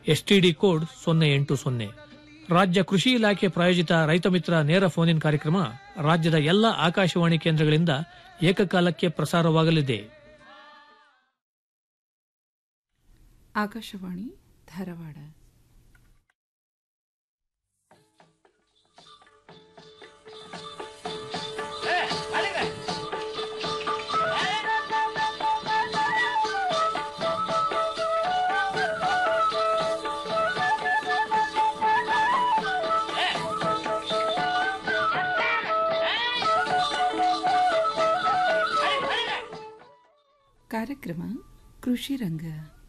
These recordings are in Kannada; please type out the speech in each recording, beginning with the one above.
ಎಸ್ಟಿಡಿ ಕೋಡ್ ಸೊನ್ನೆ ಎಂಟು ಸೊನ್ನೆ ರಾಜ್ಯ ಕೃಷಿ ಇಲಾಖೆ ಪ್ರಾಯೋಜಿತ ರೈತ ಮಿತ್ರ ನೇರ ಫೋನ್ ಇನ್ ಕಾರ್ಯಕ್ರಮ ರಾಜ್ಯದ ಎಲ್ಲ ಆಕಾಶವಾಣಿ ಕೇಂದ್ರಗಳಿಂದ ಏಕಕಾಲಕ್ಕೆ ಪ್ರಸಾರವಾಗಲಿದೆ ಆಕಾಶವಾಣಿ ಧಾರವಾಡ ಕಾರ್ಯಕ್ರಮ ಕೃಷಿ ರಂಗ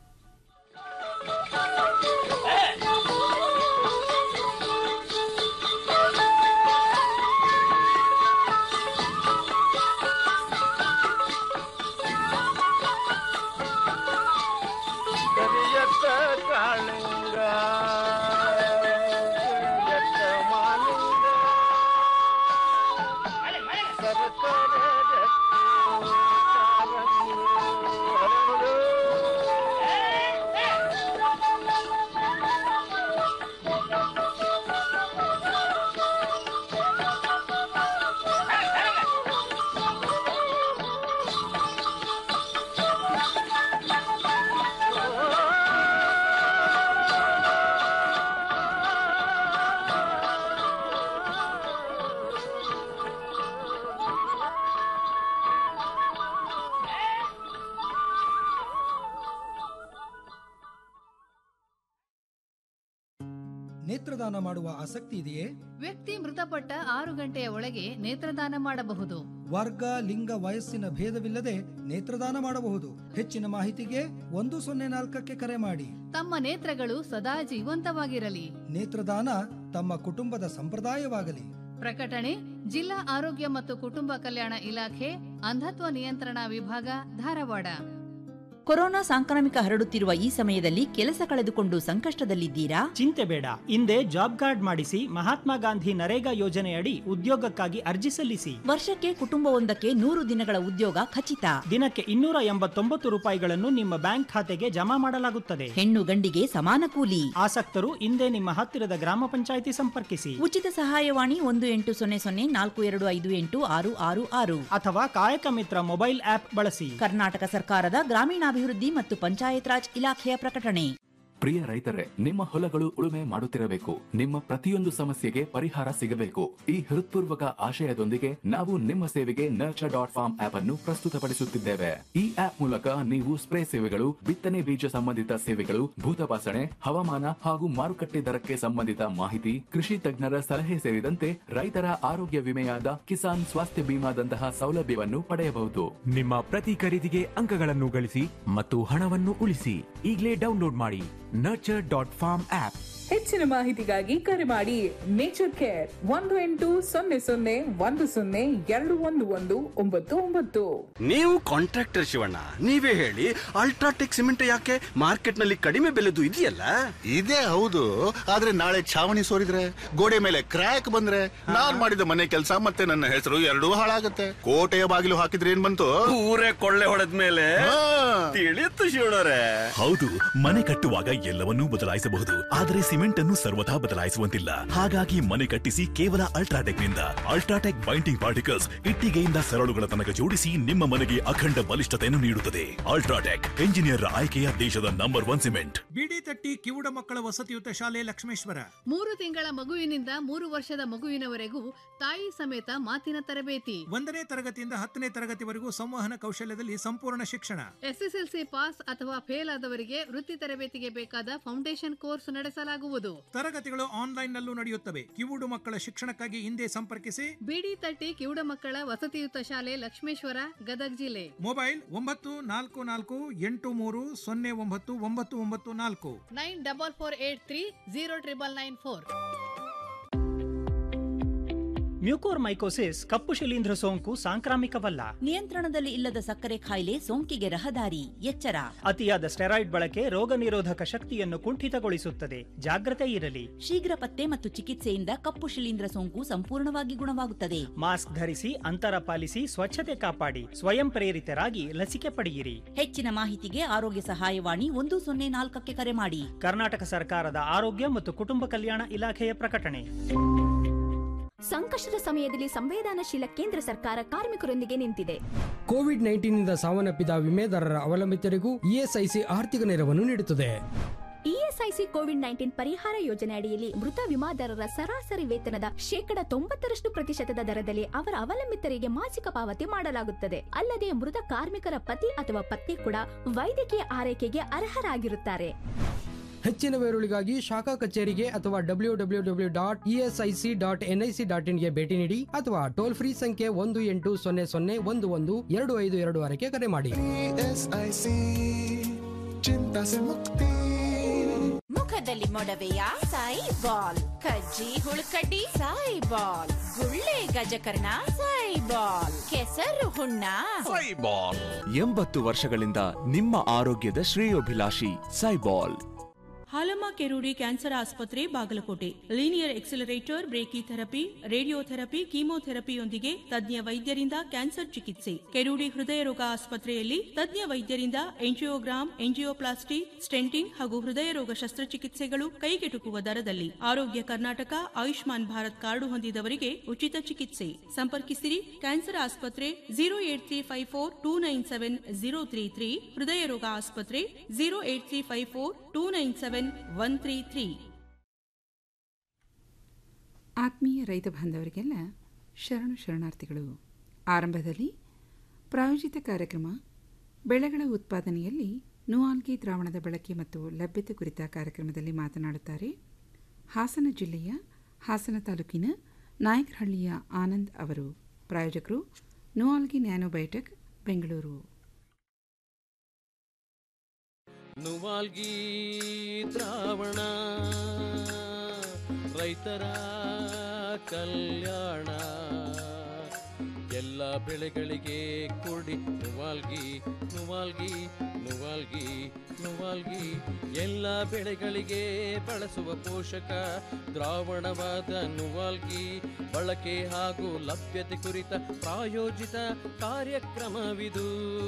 ಕರಿಯತ್ತ ಕಾಳಿಂಗ ಕರಿಯತ್ತ ಮಾಲಿಂಗ ಸರಸರ ರತ್ನ ಕಾರಂಗಿ ಹರಳು. ನೇತ್ರದಾನ ಮಾಡುವ ಆಸಕ್ತಿ ಇದೆಯೇ ವ್ಯಕ್ತಿ ಮೃತಪಟ್ಟ ಆರು ಗಂಟೆಯ ಒಳಗೆ ನೇತ್ರದಾನ ಮಾಡಬಹುದು ವರ್ಗ ಲಿಂಗ ವಯಸ್ಸಿನ ಭೇದವಿಲ್ಲದೆ ನೇತ್ರದಾನ ಮಾಡಬಹುದು ಹೆಚ್ಚಿನ ಮಾಹಿತಿಗೆ ಒಂದು ಸೊನ್ನೆ ನಾಲ್ಕಕ್ಕೆ ಕರೆ ಮಾಡಿ ತಮ್ಮ ನೇತ್ರಗಳು ಸದಾ ಜೀವಂತವಾಗಿರಲಿ ನೇತ್ರದಾನ ತಮ್ಮ ಕುಟುಂಬದ ಸಂಪ್ರದಾಯವಾಗಲಿ ಪ್ರಕಟಣೆ ಜಿಲ್ಲಾ ಆರೋಗ್ಯ ಮತ್ತು ಕುಟುಂಬ ಕಲ್ಯಾಣ ಇಲಾಖೆ ಅಂಧತ್ವ ನಿಯಂತ್ರಣ ವಿಭಾಗ ಧಾರವಾಡ ಕೊರೋನಾ ಸಾಂಕ್ರಾಮಿಕ ಹರಡುತ್ತಿರುವ ಈ ಸಮಯದಲ್ಲಿ ಕೆಲಸ ಕಳೆದುಕೊಂಡು ಸಂಕಷ್ಟದಲ್ಲಿದ್ದೀರಾ ಚಿಂತೆ ಬೇಡ ಹಿಂದೆ ಜಾಬ್ ಕಾರ್ಡ್ ಮಾಡಿಸಿ ಮಹಾತ್ಮ ಗಾಂಧಿ ನರೇಗಾ ಯೋಜನೆಯಡಿ ಉದ್ಯೋಗಕ್ಕಾಗಿ ಅರ್ಜಿ ಸಲ್ಲಿಸಿ ವರ್ಷಕ್ಕೆ ಕುಟುಂಬವೊಂದಕ್ಕೆ ನೂರು ದಿನಗಳ ಉದ್ಯೋಗ ಖಚಿತ ದಿನಕ್ಕೆ ಇನ್ನೂರ ಎಂಬತ್ತೊಂಬತ್ತು ರೂಪಾಯಿಗಳನ್ನು ನಿಮ್ಮ ಬ್ಯಾಂಕ್ ಖಾತೆಗೆ ಜಮಾ ಮಾಡಲಾಗುತ್ತದೆ ಹೆಣ್ಣು ಗಂಡಿಗೆ ಸಮಾನ ಕೂಲಿ ಆಸಕ್ತರು ಹಿಂದೆ ನಿಮ್ಮ ಹತ್ತಿರದ ಗ್ರಾಮ ಪಂಚಾಯಿತಿ ಸಂಪರ್ಕಿಸಿ ಉಚಿತ ಸಹಾಯವಾಣಿ ಒಂದು ಎಂಟು ಸೊನ್ನೆ ಸೊನ್ನೆ ನಾಲ್ಕು ಎರಡು ಐದು ಎಂಟು ಆರು ಆರು ಆರು ಅಥವಾ ಕಾಯಕ ಮಿತ್ರ ಮೊಬೈಲ್ ಆಪ್ ಬಳಸಿ ಕರ್ನಾಟಕ ಸರ್ಕಾರದ ಗ್ರಾಮೀಣಾಭಿವೃದ್ಧಿ ಮತ್ತು ಪಂಚಾಯತ್ ರಾಜ್ ಇಲಾಖೆಯ ಪ್ರಕಟಣೆ ಪ್ರಿಯ ರೈತರೇ ನಿಮ್ಮ ಹೊಲಗಳು ಉಳುಮೆ ಮಾಡುತ್ತಿರಬೇಕು ನಿಮ್ಮ ಪ್ರತಿಯೊಂದು ಸಮಸ್ಯೆಗೆ ಪರಿಹಾರ ಸಿಗಬೇಕು ಈ ಹೃತ್ಪೂರ್ವಕ ಆಶಯದೊಂದಿಗೆ ನಾವು ನಿಮ್ಮ ಸೇವೆಗೆ ನರ್ಚರ್ ಡಾಟ್ ಫಾರ್ಮ್ ಆಪ್ ಅನ್ನು ಪ್ರಸ್ತುತಪಡಿಸುತ್ತಿದ್ದೇವೆ ಈ ಆಪ್ ಮೂಲಕ ನೀವು ಸ್ಪ್ರೇ ಸೇವೆಗಳು ಬಿತ್ತನೆ ಬೀಜ ಸಂಬಂಧಿತ ಸೇವೆಗಳು ಭೂತಪಾಸಣೆ ಹವಾಮಾನ ಹಾಗೂ ಮಾರುಕಟ್ಟೆ ದರಕ್ಕೆ ಸಂಬಂಧಿತ ಮಾಹಿತಿ ಕೃಷಿ ತಜ್ಞರ ಸಲಹೆ ಸೇರಿದಂತೆ ರೈತರ ಆರೋಗ್ಯ ವಿಮೆಯಾದ ಕಿಸಾನ್ ಸ್ವಾಸ್ಥ್ಯ ಬಿಮಾದಂತಹ ಸೌಲಭ್ಯವನ್ನು ಪಡೆಯಬಹುದು ನಿಮ್ಮ ಪ್ರತಿ ಖರೀದಿಗೆ ಅಂಕಗಳನ್ನು ಗಳಿಸಿ ಮತ್ತು ಹಣವನ್ನು ಉಳಿಸಿ ಈಗಲೇ ಡೌನ್ಲೋಡ್ ಮಾಡಿ ನರ್ಚರ್ ಡಾಟ್ ಫಾರ್ಮ್ ಆಪ್ ಹೆಚ್ಚಿನ ಮಾಹಿತಿಗಾಗಿ ಕರೆ ಮಾಡಿ ನೇಚರ್ ಕೇರ್ ಒಂದು ಎಂಟು ಸೊನ್ನೆ ಸೊನ್ನೆ ಒಂದು ಸೊನ್ನೆ ಎರಡು ಒಂದು ಒಂದು ಒಂಬತ್ತು ಒಂಬತ್ತು ನೀವು ಕಾಂಟ್ರಾಕ್ಟರ್ ಶಿವಣ್ಣ ನೀವೇ ಹೇಳಿ ಅಲ್ಟ್ರಾಟೆಕ್ ಸಿಮೆಂಟ್ ಯಾಕೆ ಮಾರ್ಕೆಟ್ ನಲ್ಲಿ ಕಡಿಮೆ ಬೆಲೆದು ಇದೆಯಲ್ಲ ಇದೇ ಹೌದು ಆದ್ರೆ ನಾಳೆ ಛಾವಣಿ ಸೋರಿದ್ರೆ ಗೋಡೆ ಮೇಲೆ ಕ್ರ್ಯಾಕ್ ಬಂದ್ರೆ ನಾನ್ ಮಾಡಿದ ಮನೆ ಕೆಲಸ ಮತ್ತೆ ನನ್ನ ಹೆಸರು ಎರಡೂ ಹಾಳಾಗತ್ತೆ ಕೋಟೆಯ ಬಾಗಿಲು ಹಾಕಿದ್ರೆ ಏನ್ ಬಂತು ಊರೇ ಕೊಳ್ಳೆ ಹೊಡೆದ ಮೇಲೆ ತಿಳಿಯುತ್ತು ಶಿವಣ್ಣರೇ ಹೌದು ಮನೆ ಕಟ್ಟುವಾಗ ಎಲ್ಲವನ್ನೂ ಬದಲಾಯಿಸಬಹುದು ಆದರೆ ಸಿಮೆಂಟ್ ಅನ್ನು ಸರ್ವಥಾ ಬದಲಾಯಿಸುವಂತಿಲ್ಲ ಹಾಗಾಗಿ ಮನೆ ಕಟ್ಟಿಸಿ ಕೇವಲ ಅಲ್ಟ್ರಾಟೆಕ್ ನಿಂದ ಅಲ್ಟ್ರಾಟೆಕ್ ಬೈಂಡಿಂಗ್ ಪಾರ್ಟಿಕಲ್ಸ್ ಇಟ್ಟಿಗೆಯಿಂದ ಸರಳುಗಳ ತನಕ ಜೋಡಿಸಿ ನಿಮ್ಮ ಮನೆಗೆ ಅಖಂಡ ಬಲಿಷ್ಠತೆಯನ್ನು ನೀಡುತ್ತದೆ ಅಲ್ಟ್ರಾಟೆಕ್ ಎಂಜಿನಿಯರ್ ಆಯ್ಕೆಯ ದೇಶದ ನಂಬರ್ ಒನ್ ಸಿಮೆಂಟ್ ಬಿಡಿ ತಟ್ಟಿ ಕಿವುಡ ಮಕ್ಕಳ ವಸತಿಯುತ ಶಾಲೆ ಲಕ್ಷ್ಮೇಶ್ವರ ಮೂರು ತಿಂಗಳ ಮಗುವಿನಿಂದ ಮೂರು ವರ್ಷದ ಮಗುವಿನವರೆಗೂ ತಾಯಿ ಸಮೇತ ಮಾತಿನ ತರಬೇತಿ ಒಂದನೇ ತರಗತಿಯಿಂದ ಹತ್ತನೇ ತರಗತಿವರೆಗೂ ಸಂವಹನ ಕೌಶಲ್ಯದಲ್ಲಿ ಸಂಪೂರ್ಣ ಶಿಕ್ಷಣ ಎಸ್ಎಸ್ಎಲ್ಸಿ ಪಾಸ್ ಅಥವಾ ಫೇಲ್ ಆದವರಿಗೆ ವೃತ್ತಿ ತರಬೇತಿಗೆ ಬೇಕಾದ ಫೌಂಡೇಶನ್ ಕೋರ್ಸ್ ನಡೆಸಲಾಗುವುದು ತರಗತಿಗಳು ಆನ್ಲೈನ್ ನಲ್ಲೂ ನಡೆಯುತ್ತವೆ ಕಿವುಡು ಮಕ್ಕಳ ಶಿಕ್ಷಣಕ್ಕಾಗಿ ಹಿಂದೆ ಸಂಪರ್ಕಿಸಿ ಬಿಡಿ ತಟ್ಟಿ ಕಿವುಡ ಮಕ್ಕಳ ವಸತಿಯುತ ಶಾಲೆ ಲಕ್ಷ್ಮೇಶ್ವರ ಗದಗ ಜಿಲ್ಲೆ ಮೊಬೈಲ್ ಒಂಬತ್ತು ನಾಲ್ಕು ನಾಲ್ಕು ಎಂಟು ಮೂರು ಸೊನ್ನೆ ಒಂಬತ್ತು ಒಂಬತ್ತು ಒಂಬತ್ತು ನಾಲ್ಕು nine double four eight three zero triple nine four mucormycosis ಕಪ್ಪು ಶಿಲೀಂಧ್ರ ಸೋಂಕು ಸಾಂಕ್ರಾಮಿಕವಲ್ಲ ನಿಯಂತ್ರಣದಲ್ಲಿ ಇಲ್ಲದ ಸಕ್ಕರೆ ಕಾಯಿಲೆ ಸೋಂಕಿಗೆ ರಹದಾರಿ ಎಚ್ಚರ ಅತಿಯಾದ ಸ್ಟೆರಾಯ್ಡ್ ಬಳಕೆ ರೋಗ ನಿರೋಧಕ ಶಕ್ತಿಯನ್ನು ಕುಂಠಿತಗೊಳಿಸುತ್ತದೆ ಜಾಗ್ರತೆ ಇರಲಿ ಶೀಘ್ರ ಪತ್ತೆ ಮತ್ತು ಚಿಕಿತ್ಸೆಯಿಂದ ಕಪ್ಪು ಶಿಲೀಂಧ್ರ ಸೋಂಕು ಸಂಪೂರ್ಣವಾಗಿ ಗುಣವಾಗುತ್ತದೆ ಮಾಸ್ಕ್ ಧರಿಸಿ ಅಂತರ ಪಾಲಿಸಿ ಸ್ವಚ್ಛತೆ ಕಾಪಾಡಿ ಸ್ವಯಂ ಪ್ರೇರಿತರಾಗಿ ಲಸಿಕೆ ಪಡೆಯಿರಿ ಹೆಚ್ಚಿನ ಮಾಹಿತಿಗೆ ಆರೋಗ್ಯ ಸಹಾಯವಾಣಿ ಒಂದು ಸೊನ್ನೆ ನಾಲ್ಕಕ್ಕೆ ಕರೆ ಮಾಡಿ ಕರ್ನಾಟಕ ಸರ್ಕಾರದ ಆರೋಗ್ಯ ಮತ್ತು ಕುಟುಂಬ ಕಲ್ಯಾಣ ಇಲಾಖೆಯ ಪ್ರಕಟಣೆ ಸಂಕಷ್ಟದ ಸಮಯದಲ್ಲಿ ಸಂವೇದನಾಶೀಲ ಕೇಂದ್ರ ಸರ್ಕಾರ ಕಾರ್ಮಿಕರೊಂದಿಗೆ ನಿಂತಿದೆ ಕೋವಿಡ್ ನೈನ್ಟೀನ್ನಿಂದ ಸಾವನ್ನಪ್ಪಿದ ವಿಮೆದಾರರ ಅವಲಂಬಿತರಿಗೂ ಇಎಸ್ಐಸಿ ಆರ್ಥಿಕ ನೆರವನ್ನು ನೀಡುತ್ತದೆ ಇಎಸ್ಐಸಿ ಕೋವಿಡ್ ನೈನ್ಟೀನ್ ಪರಿಹಾರ ಯೋಜನೆ ಅಡಿಯಲ್ಲಿ ಮೃತ ವಿಮಾದಾರರ ಸರಾಸರಿ ವೇತನದ ಶೇಕಡ ತೊಂಬತ್ತರಷ್ಟು ಪ್ರತಿಶತದ ದರದಲ್ಲಿ ಅವರ ಅವಲಂಬಿತರಿಗೆ ಮಾಸಿಕ ಪಾವತಿ ಮಾಡಲಾಗುತ್ತದೆ ಅಲ್ಲದೆ ಮೃತ ಕಾರ್ಮಿಕರ ಪತಿ ಅಥವಾ ಪತ್ನಿ ಕೂಡ ವೈದ್ಯಕೀಯ ಆರೈಕೆಗೆ ಅರ್ಹರಾಗಿರುತ್ತಾರೆ ಹೆಚ್ಚಿನ ವಿವರಗಳಿಗಾಗಿ ಶಾಖಾ ಕಚೇರಿಗೆ ಅಥವಾ W W W dot ESIC dot NIC dot ಇನ್ಗೆ ಭೇಟಿ ನೀಡಿ ಅಥವಾ ಟೋಲ್ ಫ್ರೀ ಸಂಖ್ಯೆ ಒಂದು ಎಂಟು ಸೊನ್ನೆ ಸೊನ್ನೆ ಒಂದು ಒಂದು ಎರಡು ಐದು ಎರಡು ಆರಕ್ಕೆ ಕರೆ ಮಾಡಿ ಚಿಂತಾ ಸೆ ಮುಕ್ತಿ ಮುಖದಲ್ಲಿ ಮೊಡವೆಯ ಸಾಯಿ ಬಾಲ್ ಕಜ್ಜಿ ಹುಳುಕಡ್ಡಿ ಸಾಯಿ ಬಾಲ್ ಗುಳ್ಳೆ ಗಜಕರ್ಣ ಸಾಯಿ ಬಾಲ್ ಕೆಸರು ಹುಣ್ಣ ಎಂಬತ್ತು ವರ್ಷಗಳಿಂದ ನಿಮ್ಮ ಆರೋಗ್ಯದ ಶ್ರೇಯೋಭಿಲಾಷಿ ಸೈಬಾಲ್ ಹಾಲಮ್ಮ ಕೆರೂಡಿ ಕ್ಯಾನ್ಸರ್ ಆಸ್ಪತ್ರೆ Bagalkot linear accelerator brachytherapy radiotherapy ಕೀಮೋಥೆರಪಿಯೊಂದಿಗೆ ತಜ್ಞ ವೈದ್ಯರಿಂದ ಕ್ಯಾನ್ಸರ್ ಚಿಕಿತ್ಸೆ ಕೆರೂಡಿ ಹೃದಯ ರೋಗ ಆಸ್ಪತ್ರೆಯಲ್ಲಿ ತಜ್ಞ ವೈದ್ಯರಿಂದ ಎಂಜಿಯೋಗ್ರಾಮ್ ಎಂಜಿಯೋಪ್ಲಾಸ್ಟಿ ಸ್ಟೆಂಟಿಂಗ್ ಹಾಗೂ ಹೃದಯ ರೋಗ ಶಸ್ತ್ರಚಿಕಿತ್ಸೆಗಳು ಕೈಗೆಟುಕುವ ದರದಲ್ಲಿ ಆರೋಗ್ಯ ಕರ್ನಾಟಕ ಆಯುಷ್ಮಾನ್ ಭಾರತ್ ಕಾರ್ಡು ಹೊಂದಿದವರಿಗೆ ಉಚಿತ ಚಿಕಿತ್ಸೆ ಸಂಪರ್ಕಿಸಿರಿ ಕ್ಯಾನ್ಸರ್ ಆಸ್ಪತ್ರೆ zero eight three five four two nine seven zero three three ಹೃದಯ ರೋಗ ಆಸ್ಪತ್ರೆ zero eight three five four two nine seven one three three ಆತ್ಮೀಯ ರೈತ ಬಾಂಧವರಿಗೆಲ್ಲ ಶರಣು ಶರಣಾರ್ಥಿಗಳು ಆರಂಭದಲ್ಲಿ ಪ್ರಾಯೋಜಿತ ಕಾರ್ಯಕ್ರಮ ಬೆಳೆಗಳ ಉತ್ಪಾದನೆಯಲ್ಲಿ ನುವಾಲ್ಗಿ ದ್ರಾವಣದ ಬಳಕೆ ಮತ್ತು ಲಭ್ಯತೆ ಕುರಿತ ಕಾರ್ಯಕ್ರಮದಲ್ಲಿ ಮಾತನಾಡುತ್ತಾರೆ ಹಾಸನ ಜಿಲ್ಲೆಯ ಹಾಸನ ತಾಲೂಕಿನ ನಾಯಕರಹಳ್ಳಿಯ ಆನಂದ್ ಅವರು ಪ್ರಾಯೋಜಕರು ನುವಾಲ್ಗಿ ನ್ಯಾನೋಬಯೋಟೆಕ್ ಬೆಂಗಳೂರು ನುವಾಲ್ಗಿ ದ್ರಾವಣ ರೈತರ ಕಲ್ಯಾಣ ಎಲ್ಲ ಬೆಳೆಗಳಿಗೆ ಕೊಡಿ ನುವಾಲ್ಗಿ ನುವಾಲ್ಗಿ ನುವಾಲ್ಗಿ ನುವಾಲ್ಗಿ ಎಲ್ಲ ಬೆಳೆಗಳಿಗೆ ಬಳಸುವ ಪೋಷಕ ದ್ರಾವಣವಾದ ನುವಾಲ್ಗಿ ಬಳಕೆ ಹಾಗೂ ಲಭ್ಯತೆ ಕುರಿತ ಪ್ರಾಯೋಜಿತ ಕಾರ್ಯಕ್ರಮವಿದು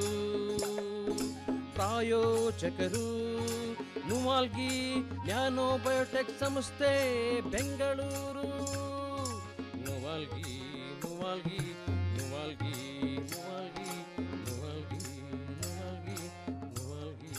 ಪ್ರಾಯೋಜಕರು ನುವಾಲ್ಗಿ ನ್ಯಾನೋ ಬಯೋಟೆಕ್ ಸಂಸ್ಥೆ ಬೆಂಗಳೂರು ನುವಾಲ್ಗಿ ನುವಾಲ್ಗಿ ನುವಾಲ್ಗಿ ನುವಾಲ್ಗಿ ನುವಾಲ್ಗಿ ನುವಾಲ್ಗಿ ನುವಾಲ್ಗಿ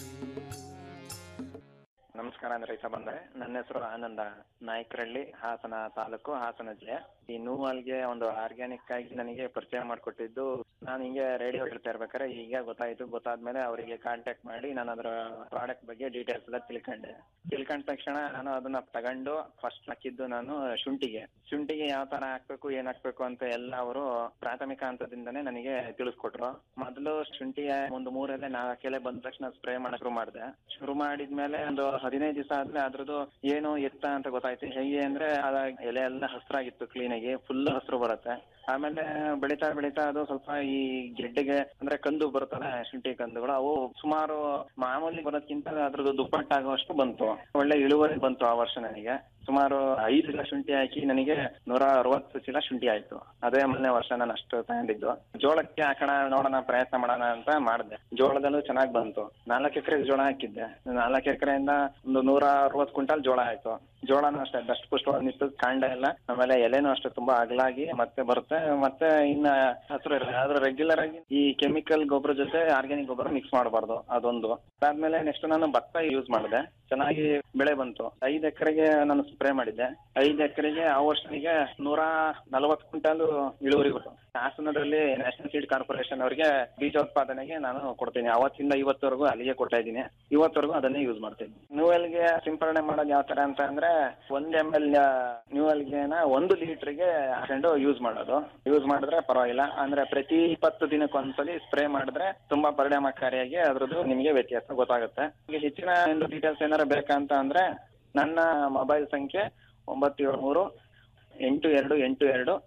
ನಮಸ್ಕಾರ ಅಂದ್ರೆ ರೈತ ಬಂದರೆ ನನ್ನ ಹೆಸರು ಆನಂದ ನಾಯಕರಳ್ಳಿ ಹಾಸನ ತಾಲೂಕು ಹಾಸನ ಜಿಲ್ಲೆ ಈ ನೂವಲ್ಗೆ ಒಂದು ಆರ್ಗ್ಯಾನಿಕ್ ಆಗಿ ನನಗೆ ಪರಿಚಯ ಮಾಡಿಕೊಟ್ಟಿದ್ದು ನಾನು ಹಿಂಗೆ ರೇಡಿಯೋ ಹೇಳ್ತಾ ಇರ್ಬೇಕಾದ್ರೆ ಈಗ ಗೊತ್ತಾಯ್ತು ಗೊತ್ತಾದ್ಮೇಲೆ ಅವರಿಗೆ ಕಾಂಟ್ಯಾಕ್ಟ್ ಮಾಡಿ ನಾನು ಅದರ ಪ್ರಾಡಕ್ಟ್ ಬಗ್ಗೆ ಡೀಟೇಲ್ಸ್ ಎಲ್ಲ ತಿಳ್ಕೊಂಡೆ ತಿಳ್ಕೊಂಡ ತಕ್ಷಣ ನಾನು ಅದನ್ನ ತಗೊಂಡು ಫಸ್ಟ್ ಹಾಕಿದ್ದು ನಾನು ಶುಂಠಿಗೆ ಶುಂಠಿಗೆ ಯಾವ ತರ ಹಾಕ್ಬೇಕು ಏನ್ ಹಾಕ್ಬೇಕು ಅಂತ ಎಲ್ಲ ಅವರು ಪ್ರಾಥಮಿಕ ಹಂತದಿಂದನೇ ನನಗೆ ತಿಳಿಸ್ಕೊಟ್ರು ಮೊದಲು ಶುಂಠಿಯ ಒಂದು ಮೂರಲ್ಲೇ ನಾಲ್ಕು ಎಲೆ ಬಂದ ತಕ್ಷಣ ಸ್ಪ್ರೇ ಮಾಡಕ್ ಶುರು ಮಾಡಿದೆ ಶುರು ಮಾಡಿದ್ಮೇಲೆ ಒಂದು ಹದಿನೈದು ದಿವಸ ಆದ್ಮೇಲೆ ಅದ್ರದ್ದು ಏನು ಎತ್ತ ಅಂತ ಗೊತ್ತಾಯ್ತು ಹೇಗೆ ಅಂದ್ರೆ ಅದ ಎಲೆ ಎಲ್ಲ ಹಸ್ರಾಗಿತ್ತು ಕ್ಲೀನ್ ಆಗಿ ಫುಲ್ ಹಸ್ರು ಬರುತ್ತೆ ಆಮೇಲೆ ಬೆಳೀತಾ ಬೆಳೀತಾ ಅದು ಸ್ವಲ್ಪ ಈ ಗೆಡ್ಡೆಗೆ ಅಂದ್ರೆ ಕಂದು ಬರುತ್ತಲ್ಲ ಶುಂಠಿ ಕಂದುಗಳು ಅವು ಸುಮಾರು ಮಾಮೂಲಿ ಬರೋದ್ಕಿಂತ ಅದ್ರದ್ದು ದುಪ್ಪಟ್ಟಾಗುವಷ್ಟು ಬಂತು ಒಳ್ಳೆ ಇಳುವರಿ ಬಂತು ಆ ವರ್ಷ ನನಗೆ ಸುಮಾರು ಐದು ಚೀಲ ಶುಂಠಿ ಹಾಕಿ ನನಗೆ ನೂರ ಅರವತ್ತು ಚೀಲ ಶುಂಠಿ ಆಯ್ತು ಅದೇ ಮೊದಲನೇ ವರ್ಷ ನಾನು ಅಷ್ಟು ತಗೊಂಡಿದ್ದು ಜೋಳಕ್ಕೆ ಹಾಕೋಣ ನೋಡೋಣ ಪ್ರಯತ್ನ ಮಾಡೋಣ ಅಂತ ಮಾಡಿದೆ ಜೋಳದಲ್ಲೂ ಚೆನ್ನಾಗಿ ಬಂತು ನಾಲ್ಕು ಎಕರೆ ಜೋಳ ಹಾಕಿದ್ದೆ ನಾಲ್ಕು ಎಕರೆಯಿಂದ ಒಂದು ನೂರ ಅರವತ್ತು ಕ್ವಿಂಟಲ್ ಜೋಳ ಆಯ್ತು ಜೋಳನೂ ಅಷ್ಟೇ ದಷ್ಟು ಪುಷ್ಟವಾಗಿ ನಿಂತು ಕಾಂಡ ಎಲ್ಲ ಆಮೇಲೆ ಎಲೆನೂ ಅಷ್ಟೇ ತುಂಬಾ ಅಗಲಾಗಿ ಮತ್ತೆ ಬರುತ್ತೆ ಮತ್ತೆ ಇನ್ನ ಹಸಿರು ಇರುತ್ತೆ ಆದ್ರೆ ರೆಗ್ಯುಲರ್ ಆಗಿ ಈ ಕೆಮಿಕಲ್ ಗೊಬ್ಬರ ಜೊತೆ ಆರ್ಗ್ಯಾನಿಕ್ ಗೊಬ್ಬರ ಮಿಕ್ಸ್ ಮಾಡಬಾರ್ದು ಅದೊಂದು ಅದಾದ್ಮೇಲೆ ನೆಕ್ಸ್ಟ್ ನಾನು ಭತ್ತ ಯೂಸ್ ಮಾಡಿದೆ ಚೆನ್ನಾಗಿ ಬೆಳೆ ಬಂತು ಐದು ಎಕರೆಗೆ ನಾನು ಸ್ಪ್ರೇ ಮಾಡಿದ್ದೆ ಐದು ಎಕರೆಗೆ ಆ ವರ್ಷನಿಗೆ ನೂರ ನಲವತ್ತು ಕ್ವಿಂಟಲ್ ಇಳುವರಿ ಬಂತು ಹಾಸನದಲ್ಲಿ ನ್ಯಾಷನಲ್ ಸೀಡ್ ಕಾರ್ಪೊರೇಷನ್ ಅವರಿಗೆ ಬೀಜೋತ್ಪಾದನೆಗೆ ನಾನು ಕೊಡ್ತೀನಿ ಅವತ್ತಿಂದ ಇವತ್ತವರೆಗೂ ಅಲ್ಲಿಗೆ ಕೊಡ್ತಾ ಇದ್ದೀನಿ ಇವತ್ತವರೆಗೂ ಅದನ್ನೇ ಯೂಸ್ ಮಾಡ್ತೀನಿ ನ್ಯೂವೆಲ್ಗೆ ಸಿಂಪರಣೆ ಮಾಡೋದು ಯಾವ ತರ ಅಂತ ಅಂದ್ರೆ ಒಂದ್ ಎಮ್ ಎಲ್ ನ್ಯೂವೆಲ್ಗೆನ ಒಂದು ಲೀಟರ್ಗೆ ಹಾಕೊಂಡು ಯೂಸ್ ಮಾಡೋದು ಯೂಸ್ ಮಾಡಿದ್ರೆ ಪರವಾಗಿಲ್ಲ ಅಂದ್ರೆ ಪ್ರತಿ ಇಪ್ಪತ್ತು ದಿನಕ್ಕೊಂದ್ಸಲಿ ಸ್ಪ್ರೇ ಮಾಡಿದ್ರೆ ತುಂಬಾ ಪರಿಣಾಮಕಾರಿಯಾಗಿ ಅದ್ರದ್ದು ನಿಮಗೆ ವ್ಯತ್ಯಾಸ ಗೊತ್ತಾಗುತ್ತೆ ಈಗ ಹೆಚ್ಚಿನ ಒಂದು ಡೀಟೇಲ್ಸ್ ಏನಾರ ಬೇಕಂತ ಅಂದ್ರೆ ನನ್ನ ಮೊಬೈಲ್ ಸಂಖ್ಯೆ ಒಂಬತ್ತು ಏಳು ಮೂರು ಎಂಟು ಎರಡು ಎಂಟು ಎರಡು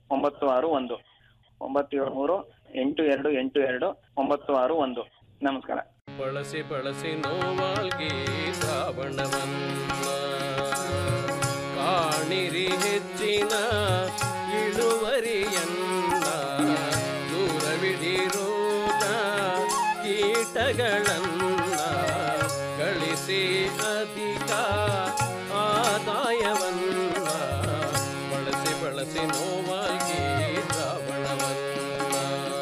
ಒಂಬತ್ತು ಆರು ಒಂದು ಒಂಬತ್ತು ಏಳು ಮೂರು ಎಂಟು ಎರಡು ಎಂಟು ಎರಡು ಒಂಬತ್ತು ಆರು ಒಂದು ನಮಸ್ಕಾರ ಬಳಸಿ ಬಳಸಿ ನೋವಾಲ್ಗಿ ಶ್ರಾವಣವನ್ನ ಕಾಣಿರಿ ಹೆಚ್ಚಿನ ಇಳುವರಿಯನ್ನ ದೂರವಿಡಿರೋದ ಕೀಟಗಳನ್ನ ಗಳಿಸಿ ಅಧಿಕ ಆದಾಯವನ್ನ ಬಳಸಿ ಬಳಸಿ ನೋವಾಗಿ ಶ್ರಾವಣವನ್ನ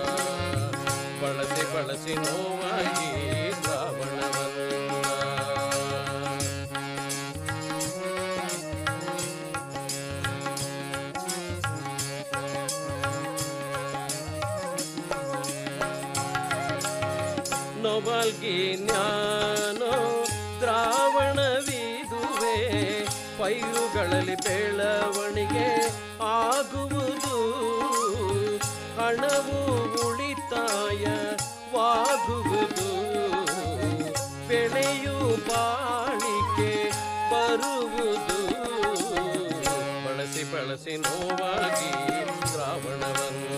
ಬಳಸಿ ಬಳಸಿ ನೋವಾಗಿ ಶ್ರಾವಣವನ್ನ ನೊಬಲ್ಗಿ ಜ್ಞಾನೋ ದ್ರಾವಣವಿದುವೆ ಪೈರುಗಳಲ್ಲಿ ಬೆಳವಣಿಗೆ ಆಗುವುದು ಹಣವು ಉಳಿತಾಯವಾಗುವುದು ಬೆಳೆಯು ಬಾಳಿಕೆ ಬರುವುದು ಬಳಸಿ ಬಳಸಿ ನೋವಾಗಿ ದ್ರಾವಣವನ್ನು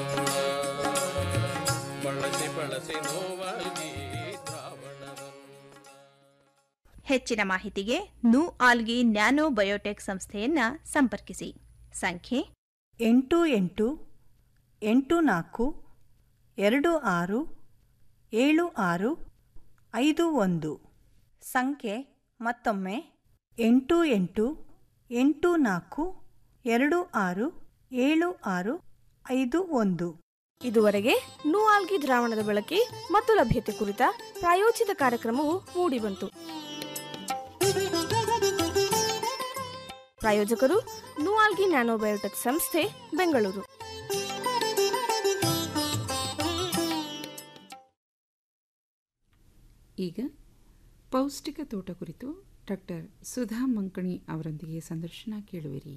ಬಳಸಿ ಬಳಸಿ ನೋವಾಗಿ ದ್ರಾವಣವನ್ನು ಹೆಚ್ಚಿನ ಮಾಹಿತಿಗೆ ನು ಆಲ್ಗಿ ನ್ಯಾನೋ ಬಯೋಟೆಕ್ ಸಂಸ್ಥೆಯನ್ನ ಸಂಪರ್ಕಿಸಿ ಸಂಖ್ಯೆ ಎಂಟು ಎಂಟು ಎಂಟು ನಾಲ್ಕು ಎರಡು ಆರು ಏಳು ಆರು ಐದು ಒಂದು ಸಂಖ್ಯೆ ಮತ್ತೊಮ್ಮೆ ಎಂಟು ಎಂಟು ಎಂಟು ನಾಲ್ಕು ಎರಡು ಆರು ಏಳು ಆರು ಐದು ಒಂದು ಇದುವರೆಗೆ ನೂಆಲ್ಗಿ ದ್ರಾವಣದ ಬಳಕೆ ಮತ್ತು ಲಭ್ಯತೆ ಕುರಿತ ಪ್ರಾಯೋಜಿತ ಕಾರ್ಯಕ್ರಮವು ಮೂಡಿಬಂತು ಪ್ರಾಯೋಜಕರು ನೂಆಲ್ಗಿ ನ್ಯಾನೋಬಯೋಟೆಕ್ ಸಂಸ್ಥೆ ಬೆಂಗಳೂರು ಈಗ ಪೌಷ್ಟಿಕ ತೋಟ ಕುರಿತು ಡಾಕ್ಟರ್ ಸುಧಾ ಮಂಕಣಿ ಅವರೊಂದಿಗೆ ಸಂದರ್ಶನ ಕೇಳುವಿರಿ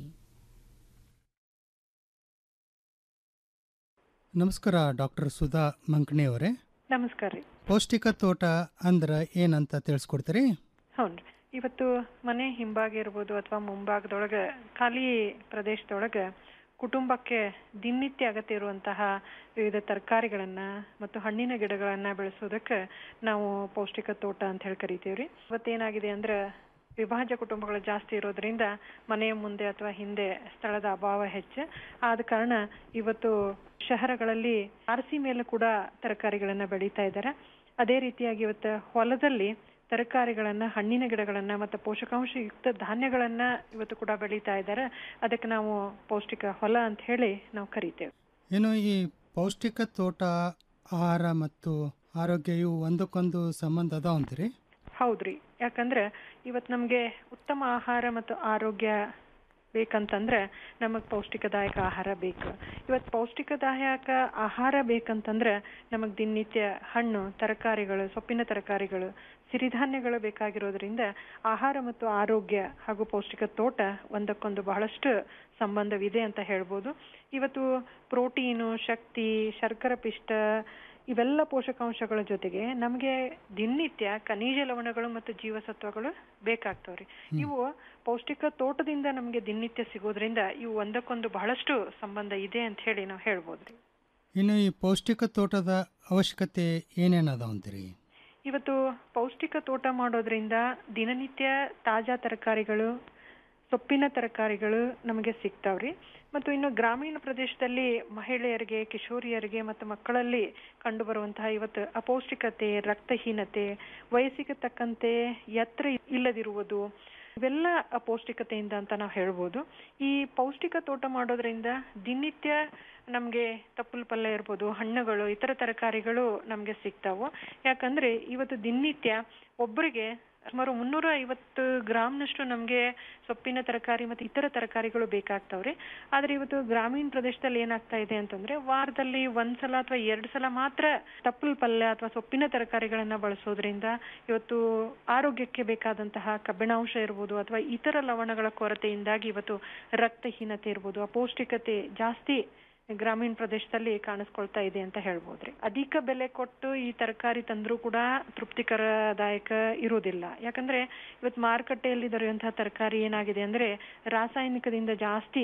ನಮಸ್ಕಾರ ಡಾಕ್ಟರ್ ಸುಧಾ ಮಂಕಣಿ ಅವರೇ ನಮಸ್ಕಾರ ರೀ ಪೌಷ್ಟಿಕ ತೋಟ ಅಂದ್ರ ಏನಂತ ತಿಳಿಸ್ಕೊಡ್ತೀರಿ ಹೌನ್ರಿ ಇವತ್ತು ಮನೆ ಹಿಂಭಾಗ ಇರ್ಬೋದು ಅಥವಾ ಮುಂಭಾಗದೊಳಗೆ ಖಾಲಿ ಪ್ರದೇಶದೊಳಗೆ ಕುಟುಂಬಕ್ಕೆ ದಿನನಿತ್ಯ ಅಗತ್ಯ ಇರುವಂತಹ ವಿವಿಧ ತರಕಾರಿಗಳನ್ನ ಮತ್ತು ಹಣ್ಣಿನ ಗಿಡಗಳನ್ನ ಬೆಳೆಸೋದಕ್ಕೆ ನಾವು ಪೌಷ್ಟಿಕ ತೋಟ ಅಂತ ಹೇಳಿ ಕರಿತೀವ್ರಿ ಇವತ್ತೇನಾಗಿದೆ ಅಂದ್ರೆ ವಿಭಾಜ್ಯ ಕುಟುಂಬಗಳು ಜಾಸ್ತಿ ಇರೋದ್ರಿಂದ ಮನೆಯ ಮುಂದೆ ಅಥವಾ ಹಿಂದೆ ಸ್ಥಳದ ಅಭಾವ ಹೆಚ್ಚು ಆದ ಕಾರಣ ಇವತ್ತು ಶಹರಗಳಲ್ಲಿ ಅರಸಿ ಮೇಲೆ ಕೂಡ ತರಕಾರಿಗಳನ್ನ ಬೆಳೀತಾ ಇದ್ದಾರೆ ಅದೇ ರೀತಿಯಾಗಿ ಇವತ್ತು ಹೊಲದಲ್ಲಿ ತರಕಾರಿಗಳನ್ನ ಹಣ್ಣಿನ ಗಿಡಗಳನ್ನ ಮತ್ತು ಪೋಷಕಾಂಶಯುಕ್ತ ಧಾನ್ಯಗಳನ್ನ ಇವತ್ತು ಕೂಡ ಬೆಳೀತಾ ಇದ್ದಾರೆ ಅದಕ್ಕೆ ನಾವು ಪೌಷ್ಟಿಕ ಹೊಲ ಅಂತ ಹೇಳಿ ನಾವು ಕರಿತೇವೆ ಏನು ಈ ಪೌಷ್ಟಿಕ ತೋಟ ಆಹಾರ ಮತ್ತು ಆರೋಗ್ಯ ಇವು ಒಂದಕ್ಕೊಂದು ಸಂಬಂಧ ಅದಾವ ಅಂತೀರಿ ಹೌದ್ರಿ ಯಾಕಂದ್ರೆ ಇವತ್ತು ನಮಗೆ ಉತ್ತಮ ಆಹಾರ ಮತ್ತು ಆರೋಗ್ಯ ಬೇಕಂತಂದ್ರೆ ನಮಗ್ ಪೌಷ್ಟಿಕದಾಯಕ ಆಹಾರ ಬೇಕು ಇವತ್ತು ಪೌಷ್ಟಿಕದಾಯಕ ಆಹಾರ ಬೇಕಂತಂದ್ರೆ ನಮಗ್ ದಿನನಿತ್ಯ ಹಣ್ಣು ತರಕಾರಿಗಳು ಸೊಪ್ಪಿನ ತರಕಾರಿಗಳು ಸಿರಿಧಾನ್ಯಗಳು ಬೇಕಾಗಿರೋದ್ರಿಂದ ಆಹಾರ ಮತ್ತು ಆರೋಗ್ಯ ಹಾಗೂ ಪೌಷ್ಟಿಕ ತೋಟ ಒಂದಕ್ಕೊಂದು ಬಹಳಷ್ಟು ಸಂಬಂಧವಿದೆ ಅಂತ ಹೇಳ್ಬೋದು ಇವತ್ತು ಪ್ರೋಟೀನು ಶಕ್ತಿ ಶರ್ಕರ ಪಿಷ್ಟ ಇವೆಲ್ಲ ಪೋಷಕಾಂಶಗಳ ಜೊತೆಗೆ ನಮಗೆ ದಿನನಿತ್ಯ ಖನಿಜ ಲವಣಗಳು ಮತ್ತು ಜೀವಸತ್ವಗಳು ಬೇಕಾಗ್ತಾವ್ರಿ ಇವು ಪೌಷ್ಟಿಕ ತೋಟದಿಂದ ನಮಗೆ ದಿನನಿತ್ಯ ಸಿಗೋದ್ರಿಂದ ಇವು ಒಂದಕ್ಕೊಂದು ಬಹಳಷ್ಟು ಸಂಬಂಧ ಇದೆ ಅಂತ ಹೇಳಿ ನಾವು ಹೇಳ್ಬೋದ್ರಿ ಇನ್ನು ಈ ಪೌಷ್ಟಿಕ ತೋಟದ ಅವಶ್ಯಕತೆ ಏನೇನು ಅದಾವ ಅಂತೀರಿ ಇವತ್ತು ಪೌಷ್ಟಿಕ ತೋಟ ಮಾಡೋದ್ರಿಂದ ದಿನನಿತ್ಯ ತಾಜಾ ತರಕಾರಿಗಳು ಸೊಪ್ಪಿನ ತರಕಾರಿಗಳು ನಮಗೆ ಸಿಗ್ತಾವ್ರಿ ಮತ್ತು ಇನ್ನು ಗ್ರಾಮೀಣ ಪ್ರದೇಶದಲ್ಲಿ ಮಹಿಳೆಯರಿಗೆ ಕಿಶೋರಿಯರಿಗೆ ಮತ್ತು ಮಕ್ಕಳಲ್ಲಿ ಕಂಡುಬರುವಂತಹ ಇವತ್ತು ಅಪೌಷ್ಟಿಕತೆ ರಕ್ತಹೀನತೆ ವಯಸ್ಸಿಗೆ ತಕ್ಕಂತೆ ಎತ್ತರ ಇಲ್ಲದಿರುವುದು ಇವೆಲ್ಲ ಅಪೌಷ್ಟಿಕತೆಯಿಂದ ಅಂತ ನಾವು ಹೇಳ್ಬೋದು ಈ ಪೌಷ್ಟಿಕ ತೋಟ ಮಾಡೋದ್ರಿಂದ ದಿನನಿತ್ಯ ನಮಗೆ ತಪ್ಪಲ್ ಪಲ್ಯ ಇರ್ಬೋದು ಹಣ್ಣುಗಳು ಇತರ ತರಕಾರಿಗಳು ನಮಗೆ ಸಿಗ್ತಾವು ಯಾಕಂದ್ರೆ ಇವತ್ತು ದಿನನಿತ್ಯ ಒಬ್ಬರಿಗೆ ಸುಮಾರು ಮುನ್ನೂರ ಐವತ್ತು ಗ್ರಾಮ್ನಷ್ಟು ನಮಗೆ ಸೊಪ್ಪಿನ ತರಕಾರಿ ಮತ್ತು ಇತರ ತರಕಾರಿಗಳು ಬೇಕಾಗ್ತಾವ್ರಿ ಆದ್ರೆ ಇವತ್ತು ಗ್ರಾಮೀಣ ಪ್ರದೇಶದಲ್ಲಿ ಏನಾಗ್ತಾ ಇದೆ ಅಂತಂದ್ರೆ ವಾರದಲ್ಲಿ ಒಂದ್ಸಲ ಅಥವಾ ಎರಡು ಸಲ ಮಾತ್ರ ತಪ್ಪಲ್ ಪಲ್ಯ ಅಥವಾ ಸೊಪ್ಪಿನ ತರಕಾರಿಗಳನ್ನ ಬಳಸೋದ್ರಿಂದ ಇವತ್ತು ಆರೋಗ್ಯಕ್ಕೆ ಬೇಕಾದಂತಹ ಕಬ್ಬಿಣಾಂಶ ಇರ್ಬೋದು ಅಥವಾ ಇತರ ಲವಣಗಳ ಕೊರತೆಯಿಂದಾಗಿ ಇವತ್ತು ರಕ್ತಹೀನತೆ ಇರ್ಬೋದು ಅಪೌಷ್ಟಿಕತೆ ಜಾಸ್ತಿ ಗ್ರಾಮೀಣ ಪ್ರದೇಶದಲ್ಲಿ ಕಾಣಿಸ್ಕೊಳ್ತಾ ಇದೆ ಅಂತ ಹೇಳ್ಬೋದ್ರಿ ಅಧಿಕ ಬೆಲೆ ಕೊಟ್ಟು ಈ ತರಕಾರಿ ತಂದ್ರೂ ಕೂಡ ತೃಪ್ತಿಕರದಾಯಕ ಇರುವುದಿಲ್ಲ ಯಾಕಂದ್ರೆ ಇವತ್ತು ಮಾರುಕಟ್ಟೆಯಲ್ಲಿ ದೊರೆಯುವಂತಹ ತರಕಾರಿ ಏನಾಗಿದೆ ಅಂದ್ರೆ ರಾಸಾಯನಿಕದಿಂದ ಜಾಸ್ತಿ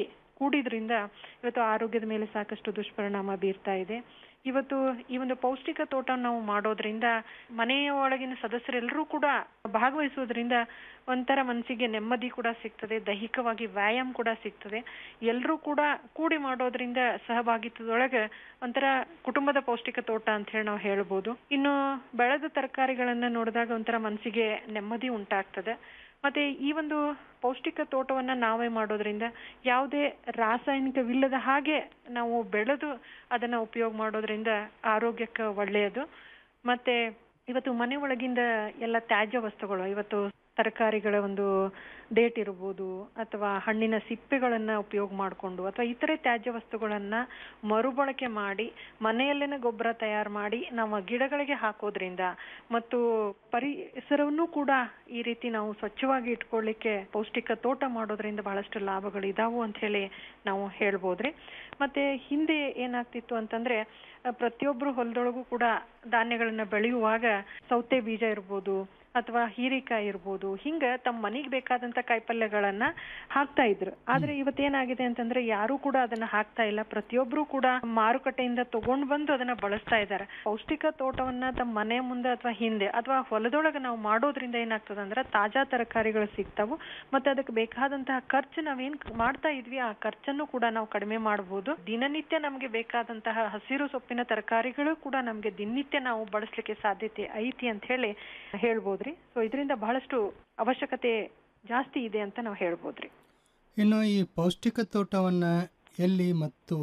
ಕೂಡಿದ್ರಿಂದ ಇವತ್ತು ಆರೋಗ್ಯದ ಮೇಲೆ ಸಾಕಷ್ಟು ದುಷ್ಪರಿಣಾಮ ಬೀರ್ತಾ ಇದೆ ಇವತ್ತು ಈ ಒಂದು ಪೌಷ್ಟಿಕ ತೋಟ ನಾವು ಮಾಡೋದ್ರಿಂದ ಮನೆಯ ಒಳಗಿನ ಸದಸ್ಯರೆಲ್ಲರೂ ಕೂಡ ಭಾಗವಹಿಸೋದ್ರಿಂದ ಒಂಥರ ಮನಸ್ಸಿಗೆ ನೆಮ್ಮದಿ ಕೂಡ ಸಿಗ್ತದೆ ದೈಹಿಕವಾಗಿ ವ್ಯಾಯಾಮ ಕೂಡ ಸಿಗ್ತದೆ ಎಲ್ಲರೂ ಕೂಡ ಕೂಡಿ ಮಾಡೋದ್ರಿಂದ ಸಹಭಾಗಿತ್ವದೊಳಗೆ ಒಂಥರ ಕುಟುಂಬದ ಪೌಷ್ಟಿಕ ತೋಟ ಅಂತ ಹೇಳಿ ನಾವು ಹೇಳ್ಬೋದು ಇನ್ನು ಬೆಳೆದ ತರಕಾರಿಗಳನ್ನ ನೋಡಿದಾಗ ಒಂಥರ ಮನಸ್ಸಿಗೆ ನೆಮ್ಮದಿ ಉಂಟಾಗ್ತದೆ ಮತ್ತೆ ಈ ಒಂದು ಪೌಷ್ಟಿಕ ತೋಟವನ್ನ ನಾವೇ ಮಾಡೋದ್ರಿಂದ ಯಾವುದೇ ರಾಸಾಯನಿಕವಿಲ್ಲದ ಹಾಗೆ ನಾವು ಬೆಳೆದು ಅದನ್ನ ಉಪಯೋಗ ಮಾಡೋದ್ರಿಂದ ಆರೋಗ್ಯಕ್ಕೆ ಒಳ್ಳೆಯದು ಮತ್ತೆ ಇವತ್ತು ಮನೆ ಒಳಗಿಂದ ಎಲ್ಲ ತ್ಯಾಜ್ಯ ವಸ್ತುಗಳು ಇವತ್ತು ತರಕಾರಿಗಳ ಒಂದು ಡೇಟ್ ಇರ್ಬೋದು ಅಥವಾ ಹಣ್ಣಿನ ಸಿಪ್ಪೆಗಳನ್ನ ಉಪಯೋಗ ಮಾಡಿಕೊಂಡು ಅಥವಾ ಇತರೆ ತ್ಯಾಜ್ಯ ವಸ್ತುಗಳನ್ನ ಮರುಬಳಕೆ ಮಾಡಿ ಮನೆಯಲ್ಲೇನೆ ಗೊಬ್ಬರ ತಯಾರು ಮಾಡಿ ನಾವು ಗಿಡಗಳಿಗೆ ಹಾಕೋದ್ರಿಂದ ಮತ್ತು ಪರಿಸರವನ್ನು ಕೂಡ ಈ ರೀತಿ ನಾವು ಸ್ವಚ್ಛವಾಗಿ ಇಟ್ಕೊಳ್ಳಿಕ್ಕೆ ಪೌಷ್ಟಿಕ ತೋಟ ಮಾಡೋದ್ರಿಂದ ಬಹಳಷ್ಟು ಲಾಭಗಳು ಇದಾವು ಅಂತ ಹೇಳಿ ನಾವು ಹೇಳ್ಬೋದ್ರಿ ಮತ್ತೆ ಹಿಂದೆ ಏನಾಗ್ತಿತ್ತು ಅಂತಂದ್ರೆ ಆ, ಪ್ರತಿಯೊಬ್ರು ಹೊಲದೊಳಗೂ ಕೂಡ ಧಾನ್ಯಗಳನ್ನ ಬೆಳೆಯುವಾಗ ಸೌತೆ ಬೀಜ ಇರ್ಬೋದು ಅಥವಾ ಹೀರೆಕಾಯಿ ಇರ್ಬೋದು ಹಿಂಗ ತಮ್ಮ ಮನೆಗೆ ಬೇಕಾದಂತ ಕಾಯಿಪಲ್ಯಗಳನ್ನ ಹಾಕ್ತಾ ಇದ್ರು ಆದ್ರೆ ಇವತ್ತೇನಾಗಿದೆ ಅಂತಂದ್ರೆ ಯಾರು ಕೂಡ ಅದನ್ನ ಹಾಕ್ತಾ ಇಲ್ಲ ಪ್ರತಿಯೊಬ್ರು ಕೂಡ ಮಾರುಕಟ್ಟೆಯಿಂದ ತಗೊಂಡ್ ಬಂದು ಅದನ್ನ ಬಳಸ್ತಾ ಇದ್ದಾರೆ ಪೌಷ್ಟಿಕ ತೋಟವನ್ನ ತಮ್ಮ ಮನೆ ಮುಂದೆ ಅಥವಾ ಹಿಂದೆ ಅಥವಾ ಹೊಲದೊಳಗೆ ನಾವು ಮಾಡೋದ್ರಿಂದ ಏನಾಗ್ತದೆ ಅಂದ್ರೆ ತಾಜಾ ತರಕಾರಿಗಳು ಸಿಗ್ತಾವು ಮತ್ತೆ ಅದಕ್ಕೆ ಬೇಕಾದಂತಹ ಖರ್ಚು ನಾವೇನ್ ಮಾಡ್ತಾ ಇದ್ವಿ ಆ ಖರ್ಚನ್ನು ಕೂಡ ನಾವು ಕಡಿಮೆ ಮಾಡಬಹುದು ದಿನನಿತ್ಯ ನಮ್ಗೆ ಬೇಕಾದಂತಹ ಹಸಿರು ಸೊಪ್ಪಿನ ತರಕಾರಿಗಳು ಕೂಡ ನಮ್ಗೆ ದಿನನಿತ್ಯ ನಾವು ಬಳಸಲಿಕ್ಕೆ ಸಾಧ್ಯತೆ ಐತಿ ಅಂತ ಹೇಳಿ ಹೇಳ್ಬೋದ್ರಿ ಸೊ ಇದರಿಂದ ಬಹಳಷ್ಟು ಅವಶ್ಯಕತೆ ಜಾಸ್ತಿ ಇದೆ ಅಂತ ನಾವು ಹೇಳ್ಬೋದ್ರಿ ಇನ್ನು ಈ ಪೌಷ್ಟಿಕ ತೋಟವನ್ನು ಎಲ್ಲಿ ಮತ್ತು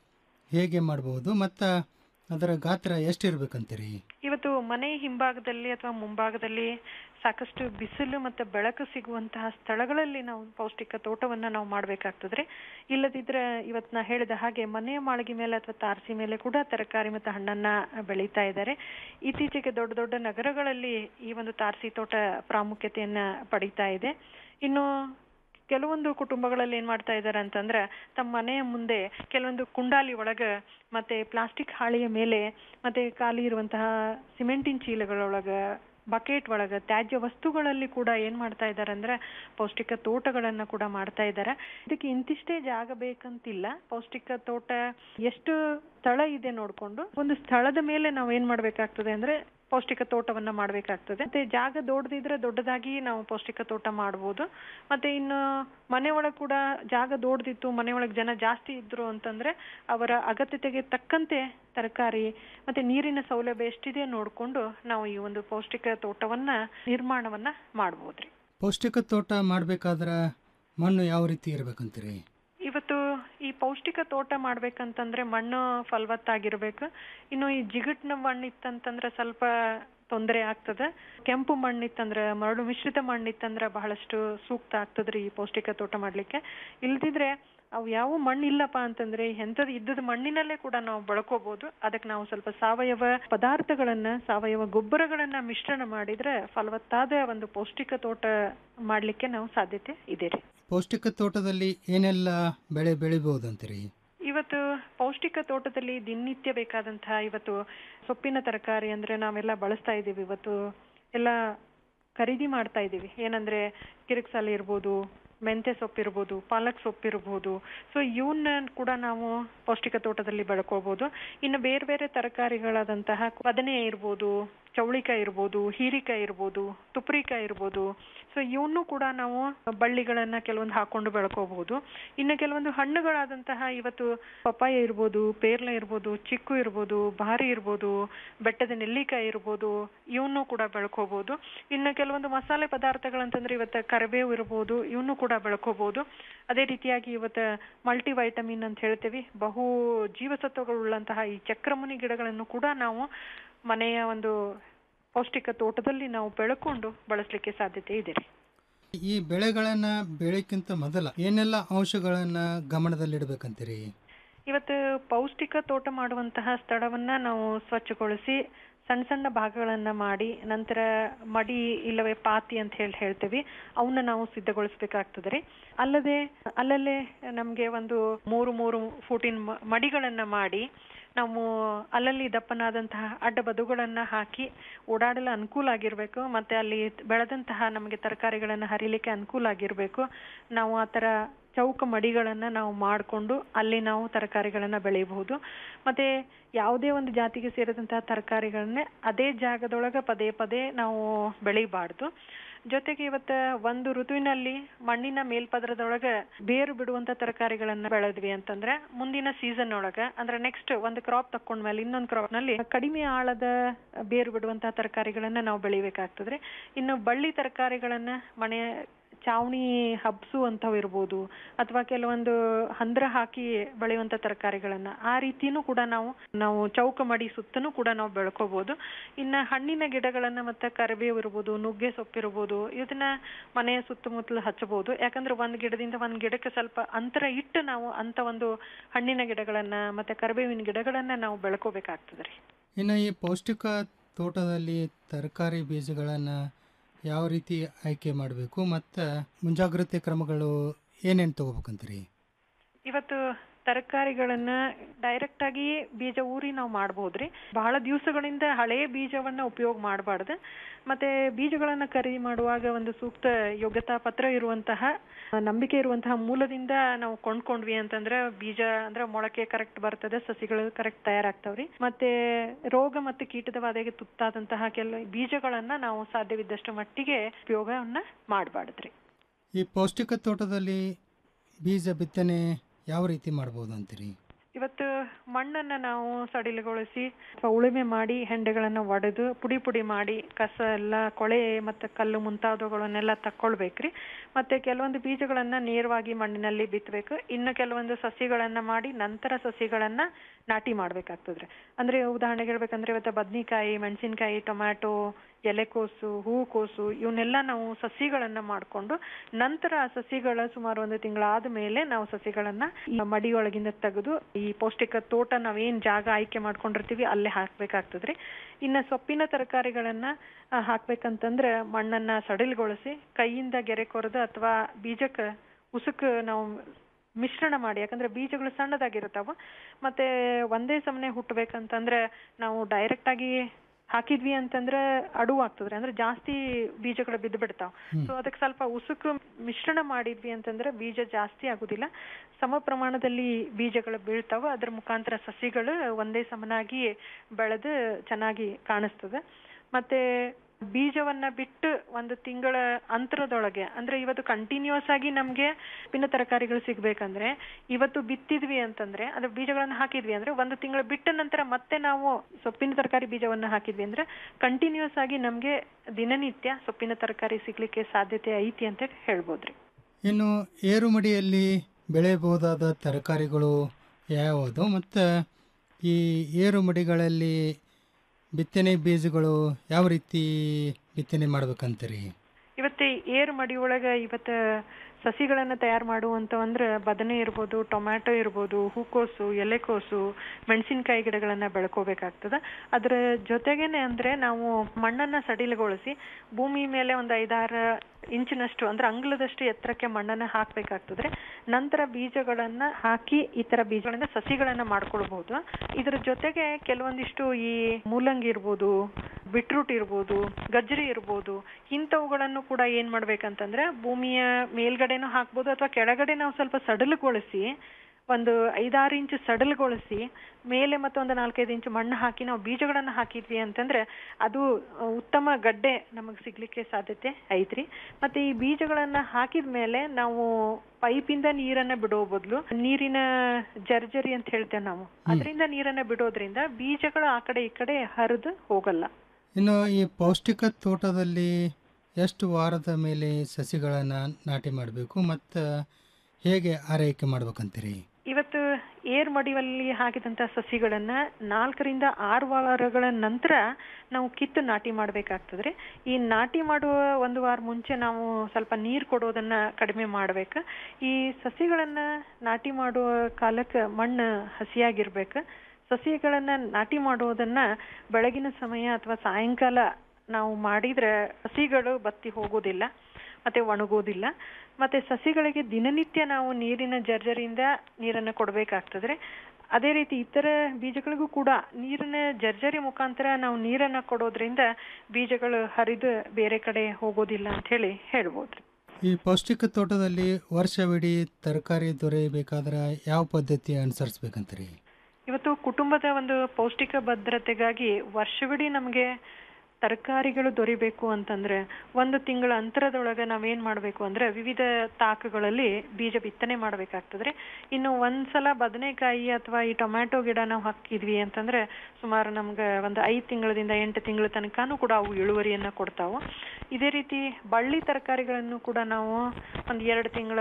ಹೇಗೆ ಮಾಡಬಹುದು ಮತ್ತು ಅದರ ಗಾತ್ರ ಎಷ್ಟಿರ್ಬೇಕಂತೀರಿ ಇವತ್ತು ಮನೆ ಹಿಂಭಾಗದಲ್ಲಿ ಅಥವಾ ಮುಂಭಾಗದಲ್ಲಿ ಸಾಕಷ್ಟು ಬಿಸಿಲು ಮತ್ತೆ ಬೆಳಕು ಸಿಗುವಂತಹ ಸ್ಥಳಗಳಲ್ಲಿ ನಾವು ಪೌಷ್ಟಿಕ ತೋಟವನ್ನ ನಾವು ಮಾಡ್ಬೇಕಾಗ್ತದ್ರಿ ಇಲ್ಲದಿದ್ರೆ ಇವತ್ ನಾ ಹೇಳಿದ ಹಾಗೆ ಮನೆಯ ಮಾಳಿಗೆ ಮೇಲೆ ಅಥವಾ ತಾರಸಿ ಮೇಲೆ ಕೂಡ ತರಕಾರಿ ಮತ್ತೆ ಹಣ್ಣನ್ನ ಬೆಳೀತಾ ಇದ್ದಾರೆ ಇತ್ತೀಚೆಗೆ ದೊಡ್ಡ ದೊಡ್ಡ ನಗರಗಳಲ್ಲಿ ಈ ಒಂದು ತಾರಸಿ ತೋಟ ಪ್ರಾಮುಖ್ಯತೆಯನ್ನ ಪಡೀತಾ ಇದೆ ಇನ್ನು ಕೆಲವೊಂದು ಕುಟುಂಬಗಳಲ್ಲಿ ಏನ್ ಮಾಡ್ತಾ ಇದ್ದಾರೆ ಅಂತಂದ್ರೆ ತಮ್ಮ ಮನೆಯ ಮುಂದೆ ಕೆಲವೊಂದು ಕುಂಡಾಲಿ ಒಳಗ ಮತ್ತೆ ಪ್ಲಾಸ್ಟಿಕ್ ಹಾಳೆಯ ಮೇಲೆ ಮತ್ತೆ ಖಾಲಿ ಇರುವಂತಹ ಸಿಮೆಂಟಿನ ಚೀಲಗಳೊಳಗ ಬಕೆಟ್ ಒಳಗ ತ್ಯಾಜ್ಯ ವಸ್ತುಗಳಲ್ಲಿ ಕೂಡ ಏನ್ ಮಾಡ್ತಾ ಇದ್ದಾರೆ ಅಂದ್ರೆ ಪೌಷ್ಟಿಕ ತೋಟಗಳನ್ನ ಕೂಡ ಮಾಡ್ತಾ ಇದ್ದಾರೆ ಇದಕ್ಕೆ ಇಂತಿಷ್ಟೇ ಜಾಗ ಬೇಕಂತಿಲ್ಲ ಪೌಷ್ಟಿಕ ತೋಟ ಎಷ್ಟು ಸ್ಥಳ ಇದೆ ನೋಡ್ಕೊಂಡು ಒಂದು ಸ್ಥಳದ ಮೇಲೆ ನಾವು ಏನ್ ಮಾಡ್ಬೇಕಾಗ್ತದೆ ಅಂದ್ರೆ ಪೌಷ್ಟಿಕ ತೋಟವನ್ನ ಮಾಡ್ಬೇಕಾಗ್ತದೆ ಮತ್ತೆ ಜಾಗ ದೊಡ್ಡದಿದ್ರೆ ದೊಡ್ಡದಾಗಿ ನಾವು ಪೌಷ್ಟಿಕ ತೋಟ ಮಾಡ್ಬೋದು ಮತ್ತೆ ಇನ್ನು ಮನೆ ಒಳಗ್ ಕೂಡ ಜಾಗ ದೊಡ್ಡದಿತ್ತು ಮನೆ ಒಳಗ್ ಜನ ಜಾಸ್ತಿ ಇದ್ರು ಅಂತಂದ್ರೆ ಅವರ ಅಗತ್ಯತೆಗೆ ತಕ್ಕಂತೆ ತರಕಾರಿ ಮತ್ತೆ ನೀರಿನ ಸೌಲಭ್ಯ ಎಷ್ಟಿದೆ ನೋಡ್ಕೊಂಡು ನಾವು ಈ ಒಂದು ಪೌಷ್ಟಿಕ ತೋಟವನ್ನ ನಿರ್ಮಾಣವನ್ನ ಮಾಡ್ಬೋದ್ರಿ ಪೌಷ್ಟಿಕ ತೋಟ ಮಾಡಬೇಕಾದ್ರೆ ಮಣ್ಣು ಯಾವ ರೀತಿ ಇರ್ಬೇಕಂತೀರಿ ಇವತ್ತು ಈ ಪೌಷ್ಟಿಕ ತೋಟ ಮಾಡ್ಬೇಕಂತಂದ್ರೆ ಮಣ್ಣು ಫಲವತ್ತಾಗಿರ್ಬೇಕು ಇನ್ನು ಈ ಜಿಗಟ್ನ ಮಣ್ಣು ಇತ್ತಂತಂದ್ರೆ ಸ್ವಲ್ಪ ತೊಂದರೆ ಆಗ್ತದೆ ಕೆಂಪು ಮಣ್ಣಿತ್ತಂದ್ರೆ ಮರಳು ಮಿಶ್ರಿತ ಮಣ್ಣಿತ್ತಂದ್ರೆ ಬಹಳಷ್ಟು ಸೂಕ್ತ ಆಗ್ತದ್ರಿ ಈ ಪೌಷ್ಟಿಕ ತೋಟ ಮಾಡ್ಲಿಕ್ಕೆ ಇಲ್ದಿದ್ರೆ ಅವು ಯಾವ ಮಣ್ಣು ಇಲ್ಲಪ್ಪ ಅಂತಂದ್ರೆ ಎಂಥದ್ದು ಇದ್ದದ ಮಣ್ಣಿನಲ್ಲೇ ಕೂಡ ನಾವು ಬಳಕೋಬಹುದು ಅದಕ್ಕೆ ನಾವು ಸ್ವಲ್ಪ ಸಾವಯವ ಪದಾರ್ಥಗಳನ್ನ ಸಾವಯವ ಗೊಬ್ಬರಗಳನ್ನ ಮಿಶ್ರಣ ಮಾಡಿದ್ರೆ ಫಲವತ್ತಾದ ಒಂದು ಪೌಷ್ಟಿಕ ತೋಟ ಮಾಡ್ಲಿಕ್ಕೆ ನಾವು ಸಾಧ್ಯತೆ ಇದೆ ರೀ ಪೌಷ್ಟಿಕ ತೋಟದಲ್ಲಿ ಏನೆಲ್ಲ ಬೆಳೆ ಬೆಳಿಬಹುದಂತೀರಿ ಇವತ್ತು ಪೌಷ್ಟಿಕ ತೋಟದಲ್ಲಿ ದಿನನಿತ್ಯ ಬೇಕಾದಂತಹ ಇವತ್ತು ಸೊಪ್ಪಿನ ತರಕಾರಿ ಅಂದ್ರೆ ನಾವೆಲ್ಲ ಬಳಸ್ತಾ ಇದ್ದೀವಿ ಇವತ್ತು ಎಲ್ಲ ಖರೀದಿ ಮಾಡ್ತಾ ಇದ್ದೀವಿ ಏನಂದ್ರೆ ಕಿರಿಕ್ಸಾಲಿ ಇರ್ಬೋದು ಮೆಂತ್ಯ ಸೊಪ್ಪಿರ್ಬೋದು ಪಾಲಕ್ ಸೊಪ್ಪಿರ್ಬೋದು ಸೊ ಇವನ್ನ ಕೂಡ ನಾವು ಪೌಷ್ಟಿಕ ತೋಟದಲ್ಲಿ ಬೆಳ್ಕೊಳ್ಬೋದು ಇನ್ನು ಬೇರೆ ಬೇರೆ ತರಕಾರಿಗಳಾದಂತಹ ಬದನೆ ಇರ್ಬೋದು ಚೌಳಿಕಾಯಿ ಇರ್ಬೋದು ಹೀರಿಕಾಯಿ ಇರ್ಬೋದು ತುಪ್ರಿಕಾಯಿ ಇರ್ಬೋದು ಸೊ ಇವನ್ನೂ ಕೂಡ ನಾವು ಬಳ್ಳಿಗಳನ್ನ ಕೆಲವೊಂದು ಹಾಕೊಂಡು ಬೆಳ್ಕೋಬಹುದು ಇನ್ನು ಕೆಲವೊಂದು ಹಣ್ಣುಗಳಾದಂತಹ ಇವತ್ತು ಪಪ್ಪಾಯ ಇರ್ಬೋದು ಪೇರ್ಲೆ ಇರ್ಬೋದು ಚಿಕ್ಕು ಇರ್ಬೋದು ಭಾರಿ ಇರ್ಬೋದು ಬೆಟ್ಟದ ನೆಲ್ಲಿಕಾಯಿ ಇರ್ಬೋದು ಇವನ್ನೂ ಕೂಡ ಬೆಳ್ಕೋಬಹುದು ಇನ್ನು ಕೆಲವೊಂದು ಮಸಾಲೆ ಪದಾರ್ಥಗಳಂತಂದ್ರೆ ಇವತ್ತು ಕರಿಬೇವು ಇರ್ಬೋದು ಇವನ್ನೂ ಕೂಡ ಬೆಳ್ಕೋಬಹುದು ಅದೇ ರೀತಿಯಾಗಿ ಇವತ್ತು ಮಲ್ಟಿ ವೈಟಮಿನ್ ಅಂತ ಹೇಳ್ತೀವಿ ಬಹು ಜೀವಸತ್ವಗಳುಳ್ಳಂತಹ ಈ ಚಕ್ರಮುನಿ ಗಿಡಗಳನ್ನು ಕೂಡ ನಾವು ಮನೆಯ ಒಂದು ಪೌಷ್ಟಿಕ ತೋಟದಲ್ಲಿ ನಾವು ಬೆಳ್ಕೊಂಡು ಬಳಸಲಿಕ್ಕೆ ಸಾಧ್ಯತೆ ಇದೆ ರೀ ಈ ಬೆಳೆಗಳನ್ನ ಬೆಳೆಕ್ಕಿಂತ ಮೊದಲ ಏನೆಲ್ಲ ಅಂಶಗಳನ್ನ ಗಮನದಲ್ಲಿಡ್ಬೇಕಂತೀರಿ ಇವತ್ತು ಪೌಷ್ಟಿಕ ತೋಟ ಮಾಡುವಂತಹ ಸ್ಥಳವನ್ನ ನಾವು ಸ್ವಚ್ಛಗೊಳಿಸಿ ಸಣ್ಣ ಸಣ್ಣ ಭಾಗಗಳನ್ನ ಮಾಡಿ ನಂತರ ಮಡಿ ಇಲ್ಲವೇ ಪಾತಿ ಅಂತ ಹೇಳಿ ಹೇಳ್ತೀವಿ ಅವನ್ನ ನಾವು ಸಿದ್ಧಗೊಳಿಸ್ಬೇಕಾಗ್ತದೆ ರೀ ಅಲ್ಲದೆ ಅಲ್ಲಲ್ಲೇ ನಮ್ಗೆ ಒಂದು ಮೂರು ಮೂರು ಫೂಟಿನ ಮ- ಮಡಿಗಳನ್ನ ಮಾಡಿ ನಾವು ಅಲ್ಲಲ್ಲಿ ದಪ್ಪನಾದಂತಹ ಅಡ್ಡ ಬದುಗಳನ್ನ ಹಾಕಿ ಓಡಾಡಲು ಅನುಕೂಲ ಆಗಿರ್ಬೇಕು ಮತ್ತೆ ಅಲ್ಲಿ ಬೆಳೆದಂತಹ ನಮಗೆ ತರಕಾರಿಗಳನ್ನ ಹರಿಲಿಕ್ಕೆ ಅನುಕೂಲ ಆಗಿರ್ಬೇಕು ನಾವು ಆ ತರ ಚೌಕ ಮಡಿಗಳನ್ನ ನಾವು ಮಾಡಿಕೊಂಡು ಅಲ್ಲಿ ನಾವು ತರಕಾರಿಗಳನ್ನ ಬೆಳೆಯಬಹುದು ಮತ್ತೆ ಯಾವುದೇ ಒಂದು ಜಾತಿಗೆ ಸೇರಿದಂತಹ ತರಕಾರಿಗಳನ್ನೇ ಅದೇ ಜಾಗದೊಳಗ ಪದೇ ಪದೇ ನಾವು ಬೆಳಿಬಾರ್ದು ಜೊತೆಗೆ ಇವತ್ತ ಒಂದು ಋತುವಿನಲ್ಲಿ ಮಣ್ಣಿನ ಮೇಲ್ಪದರದೊಳಗ ಬೇರು ಬಿಡುವಂತ ತರಕಾರಿಗಳನ್ನ ಬೆಳೆದ್ವಿ ಅಂತಂದ್ರೆ ಮುಂದಿನ ಸೀಸನ್ ಒಳಗ ಅಂದ್ರೆ ನೆಕ್ಸ್ಟ್ ಒಂದು ಕ್ರಾಪ್ ತಕೊಂಡ್ಮೇಲೆ ಇನ್ನೊಂದು ಕ್ರಾಪ್ ನಲ್ಲಿ ಕಡಿಮೆ ಆಳದ ಬೇರು ಬಿಡುವಂತಹ ತರಕಾರಿಗಳನ್ನ ನಾವು ಬೆಳಿಬೇಕಾಗ್ತದ್ರಿ ಇನ್ನು ಬಳ್ಳಿ ತರಕಾರಿಗಳನ್ನ ಮನೆ ಚಾವಣಿ ಹಬ್ಸು ಅಂತವ್ ಇರ್ಬೋದು ಅಥವಾ ಕೆಲವೊಂದು ಹಂದ್ರ ಹಾಕಿ ಬೆಳೆಯುವಂತ ತರಕಾರಿಗಳನ್ನ ಆ ರೀತಿನೂ ಕೂಡ ನಾವು ನಾವು ಚೌಕ ಮಾಡಿ ಸುತ್ತನೂ ಕೂಡ ನಾವು ಬೆಳ್ಕೋಬಹುದು ಇನ್ನ ಹಣ್ಣಿನ ಗಿಡಗಳನ್ನ ಮತ್ತೆ ಕರಿಬೇವು ಇರ್ಬೋದು ನುಗ್ಗೆ ಸೊಪ್ಪಿರ್ಬೋದು ಇದನ್ನ ಮನೆಯ ಸುತ್ತಮುತ್ತಲು ಹಚ್ಚಬಹುದು ಯಾಕಂದ್ರೆ ಒಂದ್ ಗಿಡದಿಂದ ಒಂದ್ ಗಿಡಕ್ಕೆ ಸ್ವಲ್ಪ ಅಂತರ ಇಟ್ಟು ನಾವು ಅಂತ ಒಂದು ಹಣ್ಣಿನ ಗಿಡಗಳನ್ನ ಮತ್ತೆ ಕರಿಬೇವಿನ ಗಿಡಗಳನ್ನ ನಾವು ಬೆಳ್ಕೋಬೇಕಾಗ್ತದ್ರಿ ಇನ್ನು ಈ ಪೌಷ್ಟಿಕ ತೋಟದಲ್ಲಿ ತರಕಾರಿ ಬೀಜಗಳನ್ನು ಯಾವ ರೀತಿ ಆಯ್ಕೆ ಮಾಡಬೇಕು ಮತ್ತು ಮುಂಜಾಗ್ರತೆ ಕ್ರಮಗಳು ಏನೇನು ತಗೋಬೇಕಂತೀರಿ ಇವತ್ತು ತರಕಾರಿಗಳನ್ನ ಡೈರೆಕ್ಟ್ ಆಗಿ ಬೀಜ ಊರಿ ನಾವು ಮಾಡಬಹುದ್ರಿ ಬಹಳ ದಿವಸಗಳಿಂದ ಹಳೆ ಬೀಜವನ್ನ ಉಪಯೋಗ ಮಾಡಬಾರ್ದು ಮತ್ತೆ ಬೀಜಗಳನ್ನ ಖರೀದಿ ಮಾಡುವಾಗ ಒಂದು ಸೂಕ್ತ ಯೋಗ್ಯತಾ ಪತ್ರ ಇರುವಂತಹ ನಂಬಿಕೆ ಇರುವಂತಹ ಮೂಲದಿಂದ ನಾವು ಕೊಂಡ್ಕೊಂಡ್ವಿ ಅಂತಂದ್ರೆ ಬೀಜ ಅಂದ್ರೆ ಮೊಳಕೆ ಕರೆಕ್ಟ್ ಬರ್ತದೆ ಸಸಿಗಳು ಕರೆಕ್ಟ್ ತಯಾರಾಗ್ತಾವ್ರಿ ಮತ್ತೆ ರೋಗ ಮತ್ತು ಕೀಟದ ಬಾಧೆಗೆ ತುತ್ತಾದಂತಹ ಕೆಲ ಬೀಜಗಳನ್ನ ನಾವು ಸಾಧ್ಯವಿದ್ದಷ್ಟು ಮಟ್ಟಿಗೆ ಉಪಯೋಗವನ್ನ ಮಾಡಬಾರ್ದ್ರಿ ಈ ಪೌಷ್ಟಿಕ ತೋಟದಲ್ಲಿ ಬೀಜ ಬಿತ್ತನೆ ಯಾವ ರೀತಿ ಮಾಡ್ಬೋದು ಅಂತೀರಿ ಇವತ್ತು ಮಣ್ಣನ್ನ ನಾವು ಸಡಿಲಗೊಳಿಸಿ ಅಥವಾ ಉಳುಮೆ ಮಾಡಿ ಹೆಂಡೆಗಳನ್ನ ಒಡೆದು ಪುಡಿ ಪುಡಿ ಮಾಡಿ ಕಸ ಎಲ್ಲ ಕೊಳೆ ಮತ್ತೆ ಕಲ್ಲು ಮುಂತಾದವುಗಳನ್ನೆಲ್ಲ ತಕ್ಕೊಳ್ಬೇಕ್ರಿ ಮತ್ತೆ ಕೆಲವೊಂದು ಬೀಜಗಳನ್ನ ನೇರವಾಗಿ ಮಣ್ಣಿನಲ್ಲಿ ಬಿತ್ತಬೇಕು ಇನ್ನು ಕೆಲವೊಂದು ಸಸಿಗಳನ್ನ ಮಾಡಿ ನಂತರ ಸಸಿಗಳನ್ನ ನಾಟಿ ಮಾಡ್ಬೇಕಾಗ್ತದ್ರಿ ಅಂದ್ರೆ ಉದಾಹರಣೆಗೆ ಹೇಳ್ಬೇಕಂದ್ರೆ ಇವತ್ತು ಬದ್ನಿಕಾಯಿ ಮೆಣಸಿನಕಾಯಿ ಟೊಮ್ಯಾಟೊ ಎಲೆಕೋಸು ಹೂಕೋಸು ಇವನ್ನೆಲ್ಲ ನಾವು ಸಸಿಗಳನ್ನ ಮಾಡ್ಕೊಂಡು ನಂತರ ಆ ಸಸಿಗಳ ಸುಮಾರು ಒಂದು ತಿಂಗಳಾದ ಮೇಲೆ ನಾವು ಸಸಿಗಳನ್ನ ಈ ಮಡಿ ಒಳಗಿಂದ ತೆಗೆದು ಈ ಪೌಷ್ಟಿಕ ತೋಟ ನಾವೇನ್ ಜಾಗ ಆಯ್ಕೆ ಮಾಡ್ಕೊಂಡಿರ್ತೀವಿ ಅಲ್ಲೇ ಹಾಕ್ಬೇಕಾಗ್ತದ್ರಿ ಇನ್ನ ಸೊಪ್ಪಿನ ತರಕಾರಿಗಳನ್ನ ಆ, ಹಾಕ್ಬೇಕಂತಂದ್ರೆ ಮಣ್ಣನ್ನ ಸಡಿಲಗೊಳಿಸಿ ಕೈಯಿಂದ ಗೆರೆ ಕೊರೆದು ಅಥವಾ ಬೀಜಕ್ಕೆ ಉಸುಕ್ ನಾವು ಮಿಶ್ರಣ ಮಾಡಿ ಯಾಕಂದ್ರೆ ಬೀಜಗಳು ಸಣ್ಣದಾಗಿರ್ತಾವ ಮತ್ತೆ ಒಂದೇ ಸಮನೆ ಹುಟ್ಟಬೇಕಂತಂದ್ರೆ ನಾವು ಡೈರೆಕ್ಟ್ ಆಗಿ ಹಾಕಿದ್ವಿ ಅಂತಂದ್ರೆ ಅಡು ಆಗ್ತದ್ರಿ ಅಂದ್ರೆ ಜಾಸ್ತಿ ಬೀಜಗಳು ಬಿದ್ದು ಬಿಡ್ತಾವ ಸೊ ಅದಕ್ಕೆ ಸ್ವಲ್ಪ ಉಸುಕು ಮಿಶ್ರಣ ಮಾಡಿದ್ವಿ ಅಂತಂದ್ರೆ ಬೀಜ ಜಾಸ್ತಿ ಆಗುದಿಲ್ಲ ಸಮ ಪ್ರಮಾಣದಲ್ಲಿ ಬೀಜಗಳು ಬೀಳ್ತಾವ ಅದ್ರ ಮುಖಾಂತರ ಸಸಿಗಳು ಒಂದೇ ಸಮನಾಗಿ ಬೆಳೆದು ಚೆನ್ನಾಗಿ ಕಾಣಿಸ್ತದೆ ಮತ್ತೆ ಬೀಜವನ್ನ ಬಿಟ್ಟು ಒಂದು ತಿಂಗಳ ಅಂತರದೊಳಗೆ ಅಂದ್ರೆ ಇವತ್ತು ಕಂಟಿನ್ಯೂಸ್ ಆಗಿ ನಮ್ಗೆ ಪಿನ್ನ ತರಕಾರಿಗಳು ಸಿಗ್ಬೇಕಂದ್ರೆ ಇವತ್ತು ಬಿತ್ತಿದ್ವಿ ಅಂತಂದ್ರೆ ಅದ್ರ ಬೀಜಗಳನ್ನ ಹಾಕಿದ್ವಿ ಅಂದ್ರೆ ಒಂದು ತಿಂಗಳ ಬಿಟ್ಟ ನಂತರ ಮತ್ತೆ ನಾವು ಸೊಪ್ಪಿನ ತರಕಾರಿ ಬೀಜವನ್ನ ಹಾಕಿದ್ವಿ ಅಂದ್ರೆ ಕಂಟಿನ್ಯೂಸ್ ಆಗಿ ನಮ್ಗೆ ದಿನನಿತ್ಯ ಸೊಪ್ಪಿನ ತರಕಾರಿ ಸಿಗ್ಲಿಕ್ಕೆ ಸಾಧ್ಯತೆ ಐತಿ ಅಂತ ಹೇಳ್ಬೋದ್ರಿ ಇನ್ನು ಏರುಮಡಿಯಲ್ಲಿ ಬೆಳೆಯಬಹುದಾದ ತರಕಾರಿಗಳು ಯಾವುದು ಮತ್ತು ಈ ಏರುಮಡಿಗಳಲ್ಲಿ ಬಿತ್ತನೆ ಬೀಜಗಳು ಯಾವ ರೀತಿ ಬಿತ್ತನೆ ಮಾಡ್ಬೇಕಂತೀರಿ ಇವತ್ತು ಏರು ಮಡಿ ಒಳಗ ಇವತ್ತು ಸಸಿಗಳನ್ನ ತಯಾರು ಮಾಡುವಂತ ಅಂದ್ರೆ ಬದನೆ ಇರ್ಬೋದು ಟೊಮ್ಯಾಟೊ ಇರ್ಬೋದು ಹೂಕೋಸು ಎಲೆಕೋಸು ಮೆಣಸಿನಕಾಯಿ ಗಿಡಗಳನ್ನ ಬೆಳ್ಕೋಬೇಕಾಗ್ತದ ಅದ್ರ ಜೊತೆಗೇನೆ ಅಂದ್ರೆ ನಾವು ಮಣ್ಣನ್ನ ಸಡಿಲಗೊಳಿಸಿ ಭೂಮಿ ಮೇಲೆ ಒಂದು ಐದಾರು ಇಂಚಿನಷ್ಟು ಅಂದ್ರೆ ಅಂಗ್ಲದಷ್ಟು ಎತ್ತರಕ್ಕೆ ಮಣ್ಣನ್ನ ಹಾಕ್ಬೇಕಾಗ್ತದ್ರೆ ನಂತರ ಬೀಜಗಳನ್ನ ಹಾಕಿ ಈ ತರ ಬೀಜಗಳಿಂದ ಸಸಿಗಳನ್ನ ಮಾಡ್ಕೊಳ್ಬಹುದು ಇದ್ರ ಜೊತೆಗೆ ಕೆಲವೊಂದಿಷ್ಟು ಈ ಮೂಲಂಗಿ ಇರ್ಬೋದು ಬಿಟ್ರೂಟ್ ಇರ್ಬೋದು ಗಜ್ರಿ ಇರ್ಬೋದು ಇಂಥವುಗಳನ್ನು ಕೂಡ ಏನ್ ಮಾಡ್ಬೇಕಂತಂದ್ರೆ ಭೂಮಿಯ ಮೇಲ್ಗಡೆನೂ ಹಾಕ್ಬೋದು ಅಥವಾ ಕೆಳಗಡೆ ನಾವು ಸ್ವಲ್ಪ ಸಡಲುಗೊಳಿಸಿ ಒಂದು ಐದಾರು ಇಂಚು ಸಡಲುಗೊಳಿಸಿ ಮೇಲೆ ಮತ್ತೆ ಒಂದು ನಾಲ್ಕೈದು ಇಂಚು ಮಣ್ಣು ಹಾಕಿ ನಾವು ಬೀಜಗಳನ್ನ ಹಾಕಿದ್ವಿ ಅಂತಂದ್ರೆ ಅದು ಅ, ಉತ್ತಮ ಗಡ್ಡೆ ನಮಗೆ ಸಿಗ್ಲಿಕ್ಕೆ ಸಾಧ್ಯತೆ ಐತ್ರಿ ಮತ್ತೆ ಈ ಬೀಜಗಳನ್ನ ಹಾಕಿದ ಮೇಲೆ ನಾವು ಪೈಪಿಂದ ನೀರನ್ನ ಬಿಡೋ ಬದಲು ನೀರಿನ ಜರ್ಜರಿ ಅಂತ ಹೇಳ್ತೇವೆ ನಾವು ಅದರಿಂದ ನೀರನ್ನ ಬಿಡೋದ್ರಿಂದ ಬೀಜಗಳು ಆ ಕಡೆ ಈ ಕಡೆ ಹರಿದು ಹೋಗಲ್ಲ ಇನ್ನು ಈ ಪೌಷ್ಟಿಕ ತೋಟದಲ್ಲಿ ಎಷ್ಟು ವಾರದ ಮೇಲೆ ಸಸಿಗಳನ್ನು ನಾಟಿ ಮಾಡಬೇಕು ಮತ್ತು ಹೇಗೆ ಆರೈಕೆ ಮಾಡ್ಬೇಕಂತೀರಿ ಇವತ್ತು ಏರ್ ಮಡಿಯಲ್ಲಿ ಹಾಕಿದಂತ ಸಸಿಗಳನ್ನ ನಾಲ್ಕರಿಂದ ಆರು ವಾರಗಳ ನಂತರ ನಾವು ಕಿತ್ತು ನಾಟಿ ಮಾಡ್ಬೇಕಾಗ್ತದ್ರಿ ಈ ನಾಟಿ ಮಾಡುವ ಒಂದು ವಾರ ಮುಂಚೆ ನಾವು ಸ್ವಲ್ಪ ನೀರ್ ಕೊಡೋದನ್ನ ಕಡಿಮೆ ಮಾಡ್ಬೇಕು ಈ ಸಸಿಗಳನ್ನ ನಾಟಿ ಮಾಡುವ ಕಾಲಕ್ಕೆ ಮಣ್ಣು ಹಸಿಯಾಗಿರ್ಬೇಕು ಸಸಿಗಳನ್ನ ನಾಟಿ ಮಾಡುವುದನ್ನ ಬೆಳಗಿನ ಸಮಯ ಅಥವಾ ಸಾಯಂಕಾಲ ನಾವು ಮಾಡಿದ್ರೆ ಸಸಿಗಳು ಬತ್ತಿ ಹೋಗೋದಿಲ್ಲ ಮತ್ತೆ ಒಣಗೋದಿಲ್ಲ ಮತ್ತೆ ಸಸಿಗಳಿಗೆ ದಿನನಿತ್ಯ ನಾವು ನೀರಿನ ಜರ್ಜರಿಯಿಂದ ನೀರನ್ನ ಕೊಡಬೇಕಾಗ್ತದ್ರೆ ಅದೇ ರೀತಿ ಇತರ ಬೀಜಗಳಿಗೂ ಕೂಡ ನೀರಿನ ಜರ್ಜರಿ ಮುಖಾಂತರ ನಾವು ನೀರನ್ನ ಕೊಡೋದ್ರಿಂದ ಬೀಜಗಳು ಹರಿದು ಬೇರೆ ಕಡೆ ಹೋಗೋದಿಲ್ಲ ಅಂತ ಹೇಳಿ ಹೇಳ್ಬೋದ್ರಿ ಈ ಪೌಷ್ಟಿಕ ತೋಟದಲ್ಲಿ ವರ್ಷವಿಡೀ ತರಕಾರಿ ದೊರೆಯಬೇಕಾದ್ರೆ ಯಾವ ಪದ್ಧತಿ ಅನುಸರಿಸ್ಬೇಕಂತೀರಿ ಇವತ್ತು ಕುಟುಂಬದ ಒಂದು ಪೌಷ್ಟಿಕ ಭದ್ರತೆಗಾಗಿ ವರ್ಷವಿಡೀ ನಮಗೆ ತರಕಾರಿಗಳು ದೊರಿಬೇಕು ಅಂತಂದ್ರೆ ಒಂದು ತಿಂಗಳ ಅಂತರದೊಳಗೆ ನಾವೇನ್ ಮಾಡಬೇಕು ಅಂದ್ರೆ ವಿವಿಧ ತಾಕುಗಳಲ್ಲಿ ಬೀಜ ಬಿತ್ತನೆ ಮಾಡಬೇಕಾಗ್ತದ್ರಿ ಇನ್ನು ಒಂದ್ಸಲ ಬದನೆಕಾಯಿ ಅಥವಾ ಈ ಟೊಮ್ಯಾಟೊ ಗಿಡ ನಾವು ಹಾಕಿದ್ವಿ ಅಂತಂದ್ರೆ ಸುಮಾರು ನಮ್ಗೆ ಒಂದು ಐದು ತಿಂಗಳದಿಂದ ಎಂಟು ತಿಂಗಳ ತನಕನೂ ಕೂಡ ಅವು ಇಳುವರಿಯನ್ನ ಕೊಡ್ತಾವು ಇದೇ ರೀತಿ ಬಳ್ಳಿ ತರಕಾರಿಗಳನ್ನು ಕೂಡ ನಾವು ಒಂದು ಎರಡು ತಿಂಗಳ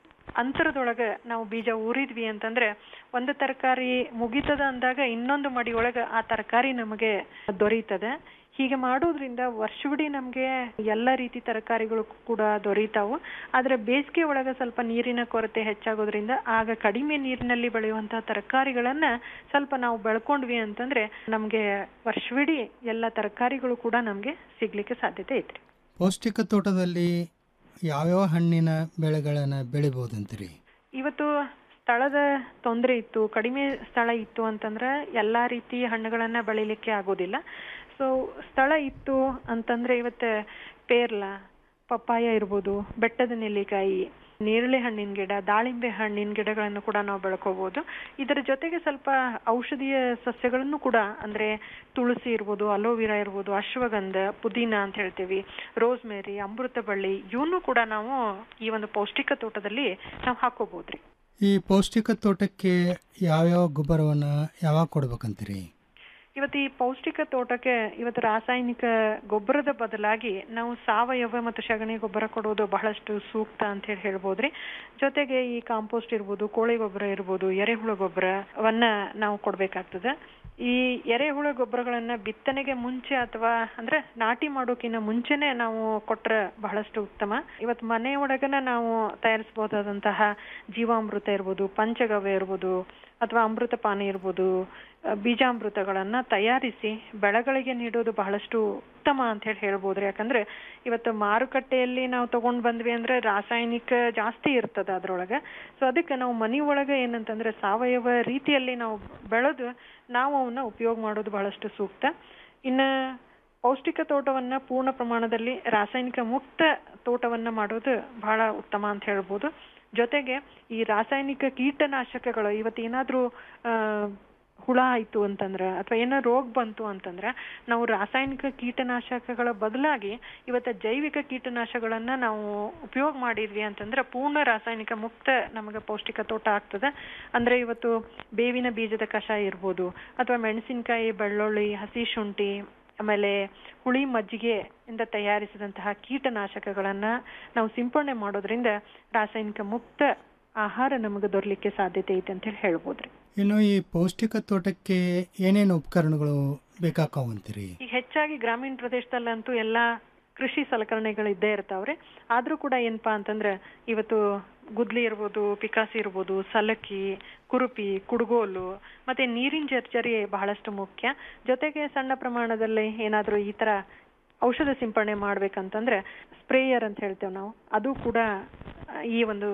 ಅಂತರದೊಳಗೆ ನಾವು ಬೀಜ ಊರಿದ್ವಿ ಅಂತಂದ್ರೆ ಒಂದು ತರಕಾರಿ ಮುಗಿತದ ಅಂದಾಗ ಇನ್ನೊಂದು ಮಡಿ ಒಳಗೆ ಆ ತರಕಾರಿ ನಮಗೆ ದೊರೀತದೆ ಹೀಗೆ ಮಾಡೋದ್ರಿಂದ ವರ್ಷವಿಡೀ ನಮಗೆ ಎಲ್ಲ ರೀತಿ ತರಕಾರಿಗಳು ಕೂಡ ದೊರೀತಾವು ಆದ್ರೆ ಬೇಸಿಗೆ ಒಳಗೆ ಸ್ವಲ್ಪ ನೀರಿನ ಕೊರತೆ ಹೆಚ್ಚಾಗೋದ್ರಿಂದ ಆಗ ಕಡಿಮೆ ನೀರಿನಲ್ಲಿ ಬೆಳೆಯುವಂತಹ ತರಕಾರಿಗಳನ್ನ ಸ್ವಲ್ಪ ನಾವು ಬೆಳ್ಕೊಂಡ್ವಿ ಅಂತಂದ್ರೆ ನಮಗೆ ವರ್ಷವಿಡೀ ಎಲ್ಲ ತರಕಾರಿಗಳು ಕೂಡ ನಮಗೆ ಸಿಗ್ಲಿಕ್ಕೆ ಸಾಧ್ಯತೆ ಐತ್ರಿ ಪೌಷ್ಟಿಕ ತೋಟದಲ್ಲಿ ಯಾವ್ಯಾವ ಹಣ್ಣಿನ ಬೆಳೆಗಳನ್ನು ಬೆಳಿಬೋದಂತೀರಿ ಇವತ್ತು ಸ್ಥಳದ ತೊಂದರೆ ಇತ್ತು ಕಡಿಮೆ ಸ್ಥಳ ಇತ್ತು ಅಂತಂದ್ರೆ ಎಲ್ಲಾ ರೀತಿ ಹಣ್ಣುಗಳನ್ನ ಬೆಳಿಲಿಕ್ಕೆ ಆಗೋದಿಲ್ಲ ಸೊ ಸ್ಥಳ ಇತ್ತು ಅಂತಂದ್ರೆ ಇವತ್ತು ಪೇರ್ಲ ಪಪ್ಪಾಯ ಇರ್ಬೋದು ಬೆಟ್ಟದ ನೆಲ್ಲಿಕಾಯಿ ನೇರಳೆ ಹಣ್ಣಿನ ಗಿಡ ದಾಳಿಂಬೆ ಹಣ್ಣಿನ ಗಿಡಗಳನ್ನು ಕೂಡ ನಾವು ಬೆಳ್ಕೋಬಹುದು ಇದರ ಜೊತೆಗೆ ಸ್ವಲ್ಪ ಔಷಧೀಯ ಸಸ್ಯಗಳನ್ನು ಕೂಡ ಅಂದ್ರೆ ತುಳಸಿ ಇರ್ಬೋದು ಅಲೋವಿರಾ ಇರ್ಬೋದು ಅಶ್ವಗಂಧ ಪುದೀನ ಅಂತ ಹೇಳ್ತೀವಿ ರೋಸ್ಮೇರಿ ಅಮೃತ ಬಳ್ಳಿ ಇವನು ಕೂಡ ನಾವು ಈ ಒಂದು ಪೌಷ್ಟಿಕ ತೋಟದಲ್ಲಿ ನಾವು ಹಾಕೋಬಹುದ್ರಿ ಈ ಪೌಷ್ಟಿಕ ತೋಟಕ್ಕೆ ಯಾವ್ಯಾವ ಗೊಬ್ಬರವನ್ನು ಯಾವಾಗ ಕೊಡ್ಬೇಕಂತೀರಿ ಇವತ್ತು ಈ ಪೌಷ್ಟಿಕ ತೋಟಕ್ಕೆ ಇವತ್ತು ರಾಸಾಯನಿಕ ಗೊಬ್ಬರದ ಬದಲಾಗಿ ನಾವು ಸಾವಯವ ಮತ್ತು ಸಗಣಿ ಗೊಬ್ಬರ ಕೊಡೋದು ಬಹಳಷ್ಟು ಸೂಕ್ತ ಅಂತ ಹೇಳಿ ಹೇಳ್ಬೋದ್ರಿ ಜೊತೆಗೆ ಈ ಕಾಂಪೋಸ್ಟ್ ಇರ್ಬೋದು ಕೋಳಿ ಗೊಬ್ಬರ ಇರ್ಬೋದು ಎರೆಹುಳ ಗೊಬ್ಬರವನ್ನ ನಾವು ಕೊಡ್ಬೇಕಾಗ್ತದೆ ಈ ಎರೆಹುಳ ಗೊಬ್ಬರಗಳನ್ನ ಬಿತ್ತನೆಗೆ ಮುಂಚೆ ಅಥವಾ ಅಂದ್ರೆ ನಾಟಿ ಮಾಡೋಕಿನ್ನ ಮುಂಚೆನೆ ನಾವು ಕೊಟ್ರೆ ಬಹಳಷ್ಟು ಉತ್ತಮ ಇವತ್ತು ಮನೆ ಒಳಗನ ನಾವು ತಯಾರಿಸಬಹುದಾದಂತಹ ಜೀವಾಮೃತ ಇರ್ಬೋದು ಪಂಚಗವ್ಯ ಇರ್ಬೋದು ಅಥವಾ ಅಮೃತ ಪಾನ ಇರ್ಬೋದು ಬೀಜಾಮೃತಗಳನ್ನ ತಯಾರಿಸಿ ಬೆಳೆಗಳಿಗೆ ನೀಡೋದು ಬಹಳಷ್ಟು ಉತ್ತಮ ಅಂತ ಹೇಳಿ ಹೇಳ್ಬೋದ್ರಿ ಯಾಕಂದ್ರೆ ಇವತ್ತು ಮಾರುಕಟ್ಟೆಯಲ್ಲಿ ನಾವು ತಗೊಂಡ್ ಬಂದ್ವಿ ಅಂದ್ರೆ ರಾಸಾಯನಿಕ ಜಾಸ್ತಿ ಇರ್ತದ ಅದ್ರೊಳಗೆ ಸೊ ಅದಕ್ಕೆ ನಾವು ಮನಿ ಒಳಗೆ ಏನಂತಂದ್ರೆ ಸಾವಯವ ರೀತಿಯಲ್ಲಿ ನಾವು ಬೆಳೆದು ನಾವು ಅವನ್ನ ಉಪಯೋಗ ಮಾಡೋದು ಬಹಳಷ್ಟು ಸೂಕ್ತ ಇನ್ನ ಪೌಷ್ಟಿಕ ತೋಟವನ್ನ ಪೂರ್ಣ ಪ್ರಮಾಣದಲ್ಲಿ ರಾಸಾಯನಿಕ ಮುಕ್ತ ತೋಟವನ್ನ ಮಾಡೋದು ಬಹಳ ಉತ್ತಮ ಅಂತ ಹೇಳ್ಬೋದು ಜೊತೆಗೆ ಈ ರಾಸಾಯನಿಕ ಕೀಟನಾಶಕಗಳು ಇವತ್ತೇನಾದ್ರೂ ಆ ಹುಳ ಆಯ್ತು ಅಂತಂದ್ರ ಅಥವಾ ಏನೋ ರೋಗ ಬಂತು ಅಂತಂದ್ರ ನಾವು ರಾಸಾಯನಿಕ ಕೀಟನಾಶಕಗಳ ಬದಲಾಗಿ ಇವತ್ತ ಜೈವಿಕ ಕೀಟನಾಶಕಗಳನ್ನ ನಾವು ಉಪಯೋಗ ಮಾಡಿದ್ವಿ ಅಂತಂದ್ರೆ ಪೂರ್ಣ ರಾಸಾಯನಿಕ ಮುಕ್ತ ನಮಗೆ ಪೌಷ್ಟಿಕ ತೋಟ ಆಗ್ತದೆ ಅಂದ್ರೆ ಇವತ್ತು ಬೇವಿನ ಬೀಜದ ಕಷಾಯ ಇರ್ಬೋದು ಅಥವಾ ಮೆಣಸಿನಕಾಯಿ ಬೆಳ್ಳುಳ್ಳಿ ಹಸಿ ಶುಂಠಿ ಆಮೇಲೆ ಹುಳಿ ಮಜ್ಜಿಗೆ ಇಂದ ತಯಾರಿಸಿದಂತಹ ಕೀಟನಾಶಕಗಳನ್ನ ನಾವು ಸಿಂಪಡಣೆ ಮಾಡೋದ್ರಿಂದ ರಾಸಾಯನಿಕ ಮುಕ್ತ ಆಹಾರ ನಮಗೆ ದೊರಲಿಕ್ಕೆ ಸಾಧ್ಯತೆ ಐತೆ ಅಂತ ಹೇಳಿ ಹೇಳ್ಬೋದ್ರಿ ಇನ್ನು ಈ ಪೌಷ್ಟಿಕ ತೋಟಕ್ಕೆ ಏನೇನು ಉಪಕರಣಗಳು ಬೇಕಾಕಾವಂತೀರಿ ಈಗ ಹೆಚ್ಚಾಗಿ ಗ್ರಾಮೀಣ ಪ್ರದೇಶದಲ್ಲಂತೂ ಎಲ್ಲಾ ಕೃಷಿ ಸಲಕರಣೆಗಳು ಇದ್ದೇ ಇರ್ತಾವ್ರಿ ಆದ್ರೂ ಕೂಡ ಏನಪ್ಪಾ ಅಂತಂದ್ರೆ ಇವತ್ತು ಗುದ್ಲಿ ಇರ್ಬೋದು ಪಿಕಾಸಿ ಇರ್ಬೋದು ಸಲಕಿ ಕುರುಪಿ ಕುಡುಗೋಲು ಮತ್ತೆ ನೀರಿನ ಜರ್ಜರಿ ಬಹಳಷ್ಟು ಮುಖ್ಯ ಜೊತೆಗೆ ಸಣ್ಣ ಪ್ರಮಾಣದಲ್ಲಿ ಏನಾದ್ರೂ ಈ ತರ ಔಷಧ ಸಿಂಪಡಣೆ ಮಾಡ್ಬೇಕಂತಂದ್ರೆ ಸ್ಪ್ರೇಯರ್ ಅಂತ ಹೇಳ್ತೇವೆ ನಾವು ಅದು ಕೂಡ ಈ ಒಂದು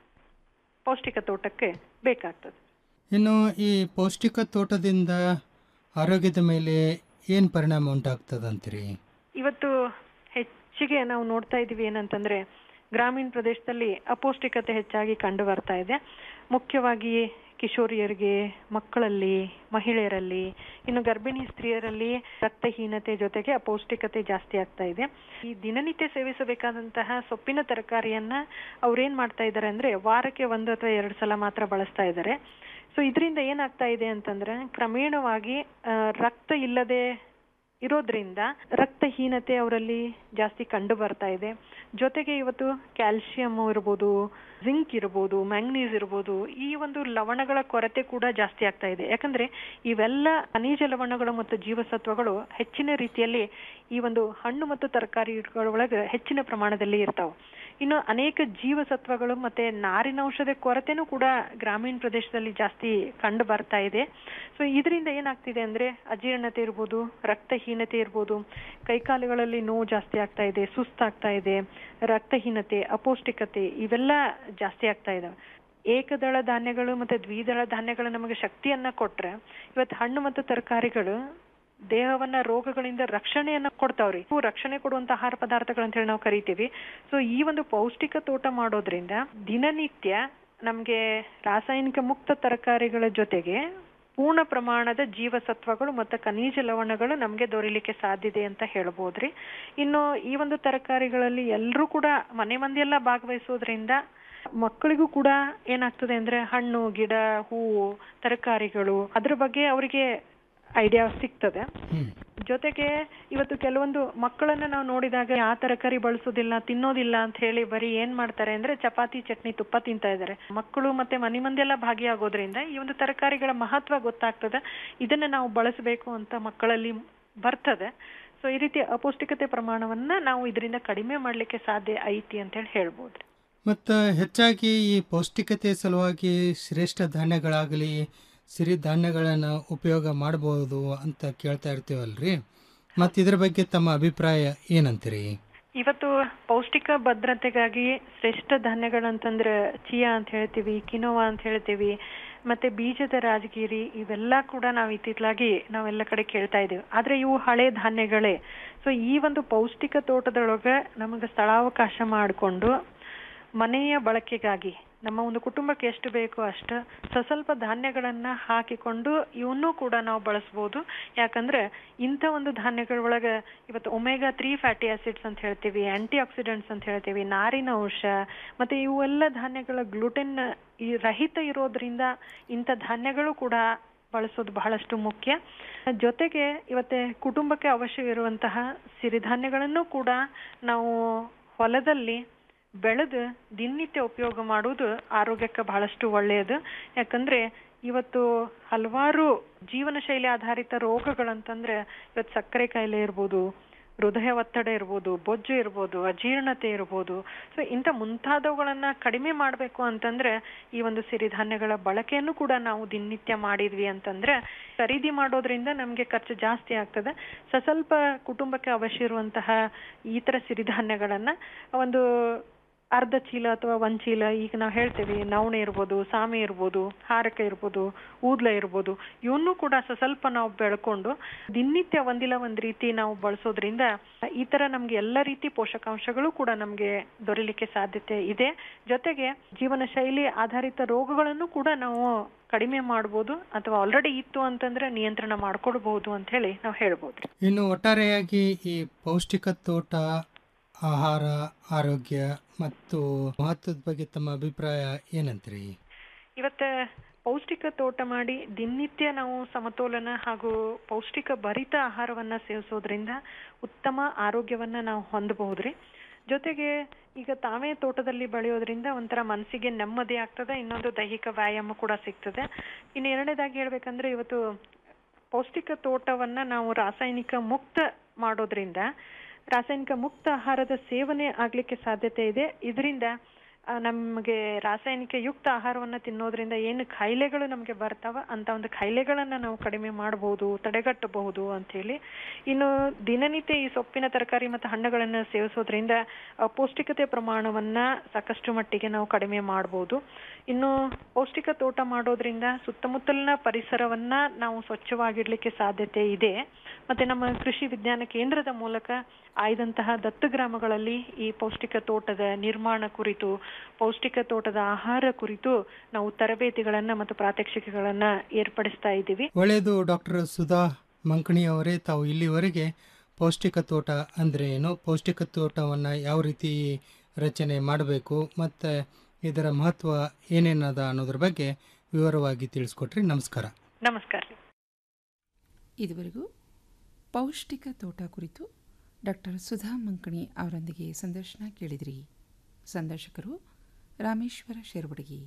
ಪೌಷ್ಟಿಕ ತೋಟಕ್ಕೆ ಬೇಕಾಗ್ತದೆ ಇನ್ನು ಈ ಪೌಷ್ಟಿಕ ತೋಟದಿಂದ ಆರೋಗ್ಯದ ಮೇಲೆ ಏನು ಪರಿಣಾಮ ಉಂಟಾಗ್ತದಂತೀರಿ ಇವತ್ತು ಹೆಚ್ಚಿಗೆ ನಾವು ನೋಡ್ತಾ ಇದೀವಿ ಏನಂತಂದ್ರೆ ಗ್ರಾಮೀಣ ಪ್ರದೇಶದಲ್ಲಿ ಅಪೌಷ್ಟಿಕತೆ ಹೆಚ್ಚಾಗಿ ಕಂಡು ಬರ್ತಾ ಇದೆ ಮುಖ್ಯವಾಗಿ ಕಿಶೋರಿಯರಿಗೆ ಮಕ್ಕಳಲ್ಲಿ ಮಹಿಳೆಯರಲ್ಲಿ ಇನ್ನು ಗರ್ಭಿಣಿ ಸ್ತ್ರೀಯರಲ್ಲಿ ರಕ್ತಹೀನತೆ ಜೊತೆಗೆ ಅಪೌಷ್ಟಿಕತೆ ಜಾಸ್ತಿ ಆಗ್ತಾ ಇದೆ ಈ ದಿನನಿತ್ಯ ಸೇವಿಸಬೇಕಾದಂತಹ ಸೊಪ್ಪಿನ ತರಕಾರಿಯನ್ನ ಅವ್ರೇನ್ ಮಾಡ್ತಾ ಇದ್ದಾರೆ ಅಂದ್ರೆ ವಾರಕ್ಕೆ ಒಂದು ಅಥವಾ ಎರಡು ಸಲ ಮಾತ್ರ ಬಳಸ್ತಾ ಇದ್ದಾರೆ ಸೊ ಇದರಿಂದ ಏನಾಗ್ತಾ ಇದೆ ಅಂತಂದ್ರೆ ಕ್ರಮೇಣವಾಗಿ ರಕ್ತ ಇಲ್ಲದೆ ಇರೋದ್ರಿಂದ ರಕ್ತಹೀನತೆ ಅವರಲ್ಲಿ ಜಾಸ್ತಿ ಕಂಡು ಬರ್ತಾ ಇದೆ ಜೊತೆಗೆ ಇವತ್ತು ಕ್ಯಾಲ್ಸಿಯಂ ಇರ್ಬೋದು ಜಿಂಕ್ ಇರ್ಬೋದು ಮ್ಯಾಂಗ್ನೀಸ್ ಇರ್ಬೋದು ಈ ಒಂದು ಲವಣಗಳ ಕೊರತೆ ಕೂಡ ಜಾಸ್ತಿ ಆಗ್ತಾ ಇದೆ ಯಾಕಂದ್ರೆ ಇವೆಲ್ಲ ಖನಿಜ ಲವಣಗಳು ಮತ್ತು ಜೀವಸತ್ವಗಳು ಹೆಚ್ಚಿನ ರೀತಿಯಲ್ಲಿ ಈ ಒಂದು ಹಣ್ಣು ಮತ್ತು ತರಕಾರಿಗಳೊಳಗೆ ಹೆಚ್ಚಿನ ಪ್ರಮಾಣದಲ್ಲಿ ಇರ್ತಾವೆ ಇನ್ನು ಅನೇಕ ಜೀವಸತ್ವಗಳು ಮತ್ತೆ ನಾರಿನೌಷಧ ಕೊರತೆನೂ ಕೂಡ ಗ್ರಾಮೀಣ ಪ್ರದೇಶದಲ್ಲಿ ಜಾಸ್ತಿ ಕಂಡು ಬರ್ತಾ ಇದೆ ಸೊ ಇದರಿಂದ ಏನಾಗ್ತಿದೆ ಅಂದ್ರೆ ಅಜೀರ್ಣತೆ ಇರ್ಬೋದು ರಕ್ತಹೀನತೆ ಇರ್ಬೋದು ಕೈಕಾಲುಗಳಲ್ಲಿ ನೋವು ಜಾಸ್ತಿ ಆಗ್ತಾ ಇದೆ ಸುಸ್ತಾಗ್ತಾ ಇದೆ ರಕ್ತಹೀನತೆ ಅಪೌಷ್ಟಿಕತೆ ಇವೆಲ್ಲ ಜಾಸ್ತಿ ಆಗ್ತಾ ಇದಾವೆ ಏಕದಳ ಧಾನ್ಯಗಳು ಮತ್ತೆ ದ್ವಿದಳ ಧಾನ್ಯಗಳು ನಮಗೆ ಶಕ್ತಿಯನ್ನ ಕೊಟ್ರೆ ಇವತ್ತು ಹಣ್ಣು ಮತ್ತು ತರಕಾರಿಗಳು ದೇಹವನ್ನ ರೋಗಗಳಿಂದ ರಕ್ಷಣೆಯನ್ನ ಕೊಡ್ತಾವ್ರಿ ಇವು ರಕ್ಷಣೆ ಕೊಡುವಂತ ಆಹಾರ ಪದಾರ್ಥಗಳು ಅಂತ ಹೇಳಿ ನಾವು ಕರಿತೀವಿ ಸೊ ಈ ಒಂದು ಪೌಷ್ಟಿಕ ತೋಟ ಮಾಡೋದ್ರಿಂದ ದಿನನಿತ್ಯ ನಮ್ಗೆ ರಾಸಾಯನಿಕ ಮುಕ್ತ ತರಕಾರಿಗಳ ಜೊತೆಗೆ ಪೂರ್ಣ ಪ್ರಮಾಣದ ಜೀವಸತ್ವಗಳು ಮತ್ತು ಖನಿಜ ಲವಣಗಳು ನಮಗೆ ದೊರೆಯಲಿಕ್ಕೆ ಸಾಧ್ಯತೆ ಅಂತ ಹೇಳ್ಬೋದ್ರಿ ಇನ್ನು ಈ ಒಂದು ತರಕಾರಿಗಳಲ್ಲಿ ಎಲ್ಲರೂ ಕೂಡ ಮನೆ ಮಂದಿ ಎಲ್ಲ ಭಾಗವಹಿಸೋದ್ರಿಂದ ಮಕ್ಕಳಿಗೂ ಕೂಡ ಏನಾಗ್ತದೆ ಅಂದ್ರೆ ಹಣ್ಣು ಗಿಡ ಹೂವು ತರಕಾರಿಗಳು ಅದ್ರ ಬಗ್ಗೆ ಅವರಿಗೆ ಐಡಿಯಾ ಸಿಗ್ತದೆ ಜೊತೆಗೆ ಇವತ್ತು ಕೆಲವೊಂದು ಮಕ್ಕಳನ್ನ ನಾವು ನೋಡಿದಾಗ ಆ ತರಕಾರಿ ಬಳಸೋದಿಲ್ಲ ತಿನ್ನೋದಿಲ್ಲ ಅಂತ ಹೇಳಿ ಬರೀ ಏನ್ ಮಾಡ್ತಾರೆ ಅಂದ್ರೆ ಚಪಾತಿ ಚಟ್ನಿ ತುಪ್ಪ ತಿಂತಾ ಇದ್ದಾರೆ ಮಕ್ಕಳು ಮತ್ತೆ ಮನೆ ಮಂದಿ ಎಲ್ಲ ಭಾಗಿಯಾಗೋದ್ರಿಂದ ಈ ಒಂದು ತರಕಾರಿಗಳ ಮಹತ್ವ ಗೊತ್ತಾಗ್ತದೆ ಇದನ್ನ ನಾವು ಬಳಸಬೇಕು ಅಂತ ಮಕ್ಕಳಲ್ಲಿ ಬರ್ತದೆ ಸೊ ಈ ರೀತಿ ಅಪೌಷ್ಟಿಕತೆ ಪ್ರಮಾಣವನ್ನ ನಾವು ಇದರಿಂದ ಕಡಿಮೆ ಮಾಡ್ಲಿಕ್ಕೆ ಸಾಧ್ಯ ಐತಿ ಅಂತ ಹೇಳಿ ಹೇಳ್ಬೋದು ಮತ್ತು ಹೆಚ್ಚಾಗಿ ಈ ಪೌಷ್ಟಿಕತೆ ಸಲುವಾಗಿ ಶ್ರೇಷ್ಠ ಧಾನ್ಯಗಳಾಗಲಿ ಸಿರಿಧಾನ್ಯಗಳನ್ನು ಉಪಯೋಗ ಮಾಡ್ಬೋದು ಅಂತ ಕೇಳ್ತಾ ಇರ್ತೀವಲ್ರಿ ಮತ್ತು ಇದ್ರ ಬಗ್ಗೆ ತಮ್ಮ ಅಭಿಪ್ರಾಯ ಏನಂತೀರಿ ಇವತ್ತು ಪೌಷ್ಟಿಕ ಭದ್ರತೆಗಾಗಿ ಶ್ರೇಷ್ಠ ಧಾನ್ಯಗಳಂತಂದ್ರೆ ಚಿಯಾ ಅಂತ ಹೇಳ್ತೀವಿ ಕಿನೋವಾ ಅಂತ ಹೇಳ್ತೀವಿ ಮತ್ತೆ ಬೀಜದ ರಾಜಗಿರಿ ಇವೆಲ್ಲ ಕೂಡ ನಾವು ಇತ್ತಿತ್ತಲಾಗಿ ನಾವೆಲ್ಲ ಕಡೆ ಕೇಳ್ತಾ ಇದ್ದೀವಿ ಆದ್ರೆ ಇವು ಹಳೆ ಧಾನ್ಯಗಳೇ ಸೊ ಈ ಒಂದು ಪೌಷ್ಟಿಕ ತೋಟದೊಳಗೆ ನಮಗೆ ಸ್ಥಳಾವಕಾಶ ಮಾಡಿಕೊಂಡು ಮನೆಯ ಬಳಕೆಗಾಗಿ ನಮ್ಮ ಒಂದು ಕುಟುಂಬಕ್ಕೆ ಎಷ್ಟು ಬೇಕೋ ಅಷ್ಟು ಸ್ವಲ್ಪ ಧಾನ್ಯಗಳನ್ನ ಹಾಕಿಕೊಂಡು ಇವನ್ನೂ ಕೂಡ ನಾವು ಬಳಸ್ಬೋದು ಯಾಕಂದ್ರೆ ಇಂಥ ಒಂದು ಧಾನ್ಯಗಳ ಒಳಗೆ ಇವತ್ತು ಒಮೆಗಾ ತ್ರೀ ಫ್ಯಾಟಿ ಆಸಿಡ್ಸ್ ಅಂತ ಹೇಳ್ತೀವಿ ಆಂಟಿ ಆಕ್ಸಿಡೆಂಟ್ಸ್ ಅಂತ ಹೇಳ್ತೀವಿ ನಾರಿನ ಅಂಶ ಮತ್ತೆ ಇವೆಲ್ಲ ಧಾನ್ಯಗಳ ಗ್ಲುಟೆನ್ ಈ ರಹಿತ ಇರೋದ್ರಿಂದ ಇಂಥ ಧಾನ್ಯಗಳು ಕೂಡ ಬಳಸೋದು ಬಹಳಷ್ಟು ಮುಖ್ಯ ಜೊತೆಗೆ ಇವತ್ತೆ ಕುಟುಂಬಕ್ಕೆ ಅವಶ್ಯವಿರುವಂತಹ ಸಿರಿಧಾನ್ಯಗಳನ್ನು ಕೂಡ ನಾವು ಹೊಲದಲ್ಲಿ ಬೆಳೆದು ದಿನನಿತ್ಯ ಉಪಯೋಗ ಮಾಡುವುದು ಆರೋಗ್ಯಕ್ಕೆ ಬಹಳಷ್ಟು ಒಳ್ಳೆಯದು ಯಾಕಂದ್ರೆ ಇವತ್ತು ಹಲವಾರು ಜೀವನ ಶೈಲಿ ಆಧಾರಿತ ರೋಗಗಳಂತಂದ್ರೆ ಇವತ್ತು ಸಕ್ಕರೆ ಕಾಯಿಲೆ ಇರ್ಬೋದು ಹೃದಯ ಒತ್ತಡ ಇರ್ಬೋದು ಬೊಜ್ಜು ಇರ್ಬೋದು ಅಜೀರ್ಣತೆ ಇರ್ಬೋದು ಸೊ ಇಂಥ ಮುಂತಾದವುಗಳನ್ನ ಕಡಿಮೆ ಮಾಡಬೇಕು ಅಂತಂದ್ರೆ ಈ ಒಂದು ಸಿರಿಧಾನ್ಯಗಳ ಬಳಕೆಯನ್ನು ಕೂಡ ನಾವು ದಿನನಿತ್ಯ ಮಾಡಿದ್ವಿ ಅಂತಂದ್ರೆ ಖರೀದಿ ಮಾಡೋದ್ರಿಂದ ನಮ್ಗೆ ಖರ್ಚು ಜಾಸ್ತಿ ಆಗ್ತದೆ ಸ ಸ್ವಲ್ಪ ಕುಟುಂಬಕ್ಕೆ ಅವಶ್ಯ ಇರುವಂತಹ ಈ ತರ ಸಿರಿಧಾನ್ಯಗಳನ್ನ ಒಂದು ಅರ್ಧ ಚೀಲ ಅಥವಾ ಒಂದ್ ಚೀಲ ಈಗ ನಾವು ಹೇಳ್ತೇವೆ ನವಣೆ ಇರ್ಬೋದು ಸಾಮೆ ಇರ್ಬೋದು ಹಾರಕ ಇರ್ಬೋದು ಊದ್ಲ ಇರ್ಬೋದು ಇವನ್ನೂ ಕೂಡ ಸ್ವಲ್ಪ ನಾವು ಬೆಳ್ಕೊಂಡು ದಿನನಿತ್ಯ ಒಂದಿಲ್ಲ ಒಂದ್ ರೀತಿ ನಾವು ಬಳಸೋದ್ರಿಂದ ಈ ತರ ನಮ್ಗೆ ಎಲ್ಲ ರೀತಿ ಪೋಷಕಾಂಶಗಳು ಕೂಡ ನಮ್ಗೆ ದೊರೆಯಲಿಕ್ಕೆ ಸಾಧ್ಯತೆ ಇದೆ ಜೊತೆಗೆ ಜೀವನ ಶೈಲಿ ಆಧಾರಿತ ರೋಗಗಳನ್ನು ಕೂಡ ನಾವು ಕಡಿಮೆ ಮಾಡ್ಬೋದು ಅಥವಾ ಆಲ್ರೆಡಿ ಇತ್ತು ಅಂತಂದ್ರೆ ನಿಯಂತ್ರಣ ಮಾಡ್ಕೊಡ್ಬಹುದು ಅಂತ ಹೇಳಿ ನಾವು ಹೇಳ್ಬೋದು ಇನ್ನು ಒಟ್ಟಾರೆಯಾಗಿ ಈ ಪೌಷ್ಟಿಕ ತೋಟ ಆಹಾರ ಆರೋಗ್ಯ ಮತ್ತು ಮಹತ್ವದ ಬಗ್ಗೆ ತಮ್ಮ ಅಭಿಪ್ರಾಯ ಏನಂತೀರಿ ಇವತ್ತ ಪೌಷ್ಟಿಕ ತೋಟ ಮಾಡಿ ದಿನನಿತ್ಯ ನಾವು ಸಮತೋಲನ ಹಾಗೂ ಪೌಷ್ಟಿಕ ಭರಿತ ಆಹಾರವನ್ನ ಸೇವಿಸೋದ್ರಿಂದ ಉತ್ತಮ ಆರೋಗ್ಯವನ್ನ ನಾವು ಹೊಂದಬಹುದ್ರಿ ಜೊತೆಗೆ ಈಗ ತಾವೇ ತೋಟದಲ್ಲಿ ಬೆಳೆಯೋದ್ರಿಂದ ಒಂಥರ ಮನಸ್ಸಿಗೆ ನೆಮ್ಮದಿ ಆಗ್ತದೆ ಇನ್ನೊಂದು ದೈಹಿಕ ವ್ಯಾಯಾಮ ಕೂಡ ಸಿಗ್ತದೆ ಇನ್ನು ಎರಡನೇದಾಗಿ ಹೇಳ್ಬೇಕಂದ್ರೆ ಇವತ್ತು ಪೌಷ್ಟಿಕ ತೋಟವನ್ನ ನಾವು ರಾಸಾಯನಿಕ ಮುಕ್ತ ಮಾಡೋದ್ರಿಂದ ರಾಸಾಯನಿಕ ಮುಕ್ತ ಆಹಾರದ ಸೇವನೆ ಆಗ್ಲಿಕ್ಕೆ ಸಾಧ್ಯತೆ ಇದೆ ಇದರಿಂದ ನಮಗೆ ರಾಸಾಯನಿಕ ಯುಕ್ತ ಆಹಾರವನ್ನ ತಿನ್ನೋದ್ರಿಂದ ಏನು ಕಾಯಿಲೆಗಳು ನಮಗೆ ಬರ್ತಾವ ಅಂತ ಒಂದು ಕಾಯಿಲೆಗಳನ್ನ ನಾವು ಕಡಿಮೆ ಮಾಡಬಹುದು ತಡೆಗಟ್ಟಬಹುದು ಅಂತ ಹೇಳಿ ಇನ್ನು ದಿನನಿತ್ಯ ಈ ಸೊಪ್ಪಿನ ತರಕಾರಿ ಮತ್ತು ಹಣ್ಣುಗಳನ್ನ ಸೇವಿಸೋದ್ರಿಂದ ಪೌಷ್ಟಿಕತೆ ಪ್ರಮಾಣವನ್ನ ಸಾಕಷ್ಟು ಮಟ್ಟಿಗೆ ನಾವು ಕಡಿಮೆ ಮಾಡಬಹುದು ಇನ್ನು ಪೌಷ್ಟಿಕ ತೋಟ ಮಾಡೋದ್ರಿಂದ ಸುತ್ತಮುತ್ತಲಿನ ಪರಿಸರವನ್ನ ನಾವು ಸ್ವಚ್ಛವಾಗಿಡ್ಲಿಕ್ಕೆ ಸಾಧ್ಯತೆ ಇದೆ ಮತ್ತೆ ನಮ್ಮ ಕೃಷಿ ವಿಜ್ಞಾನ ಕೇಂದ್ರದ ಮೂಲಕ ಆಯ್ದಂತಹ ದತ್ತು ಗ್ರಾಮಗಳಲ್ಲಿ ಈ ಪೌಷ್ಟಿಕ ತೋಟದ ನಿರ್ಮಾಣ ಕುರಿತು ಪೌಷ್ಟಿಕ ತೋಟದ ಆಹಾರ ಕುರಿತು ನಾವು ತರಬೇತಿಗಳನ್ನ ಮತ್ತು ಪ್ರಾತ್ಯಕ್ಷಿಕೆಗಳನ್ನ ಏರ್ಪಡಿಸ್ತಾ ಇದ್ದೀವಿ ಒಳ್ಳೆಯದು ಡಾಕ್ಟರ್ ಸುಧಾ ಮಂಕಣಿ ಅವರೇ ತಾವು ಇಲ್ಲಿವರೆಗೆ ಪೌಷ್ಟಿಕ ತೋಟ ಅಂದರೆ ಏನು ಪೌಷ್ಟಿಕ ತೋಟವನ್ನು ಯಾವ ರೀತಿ ರಚನೆ ಮಾಡಬೇಕು ಮತ್ತು ಇದರ ಮಹತ್ವ ಏನೇನದ ಅನ್ನೋದ್ರ ಬಗ್ಗೆ ವಿವರವಾಗಿ ತಿಳಿಸ್ಕೊಟ್ರಿ ನಮಸ್ಕಾರ ನಮಸ್ಕಾರ ಇದುವರೆಗೂ ಪೌಷ್ಟಿಕ ತೋಟ ಕುರಿತು ಡಾಕ್ಟರ್ ಸುಧಾ ಮಂಕಣಿ ಅವರೊಂದಿಗೆ ಸಂದರ್ಶನ ಕೇಳಿದ್ರಿ ಸಂದರ್ಶಕರು ರಾಮೇಶ್ವರ ಶೆರವಡಗಿ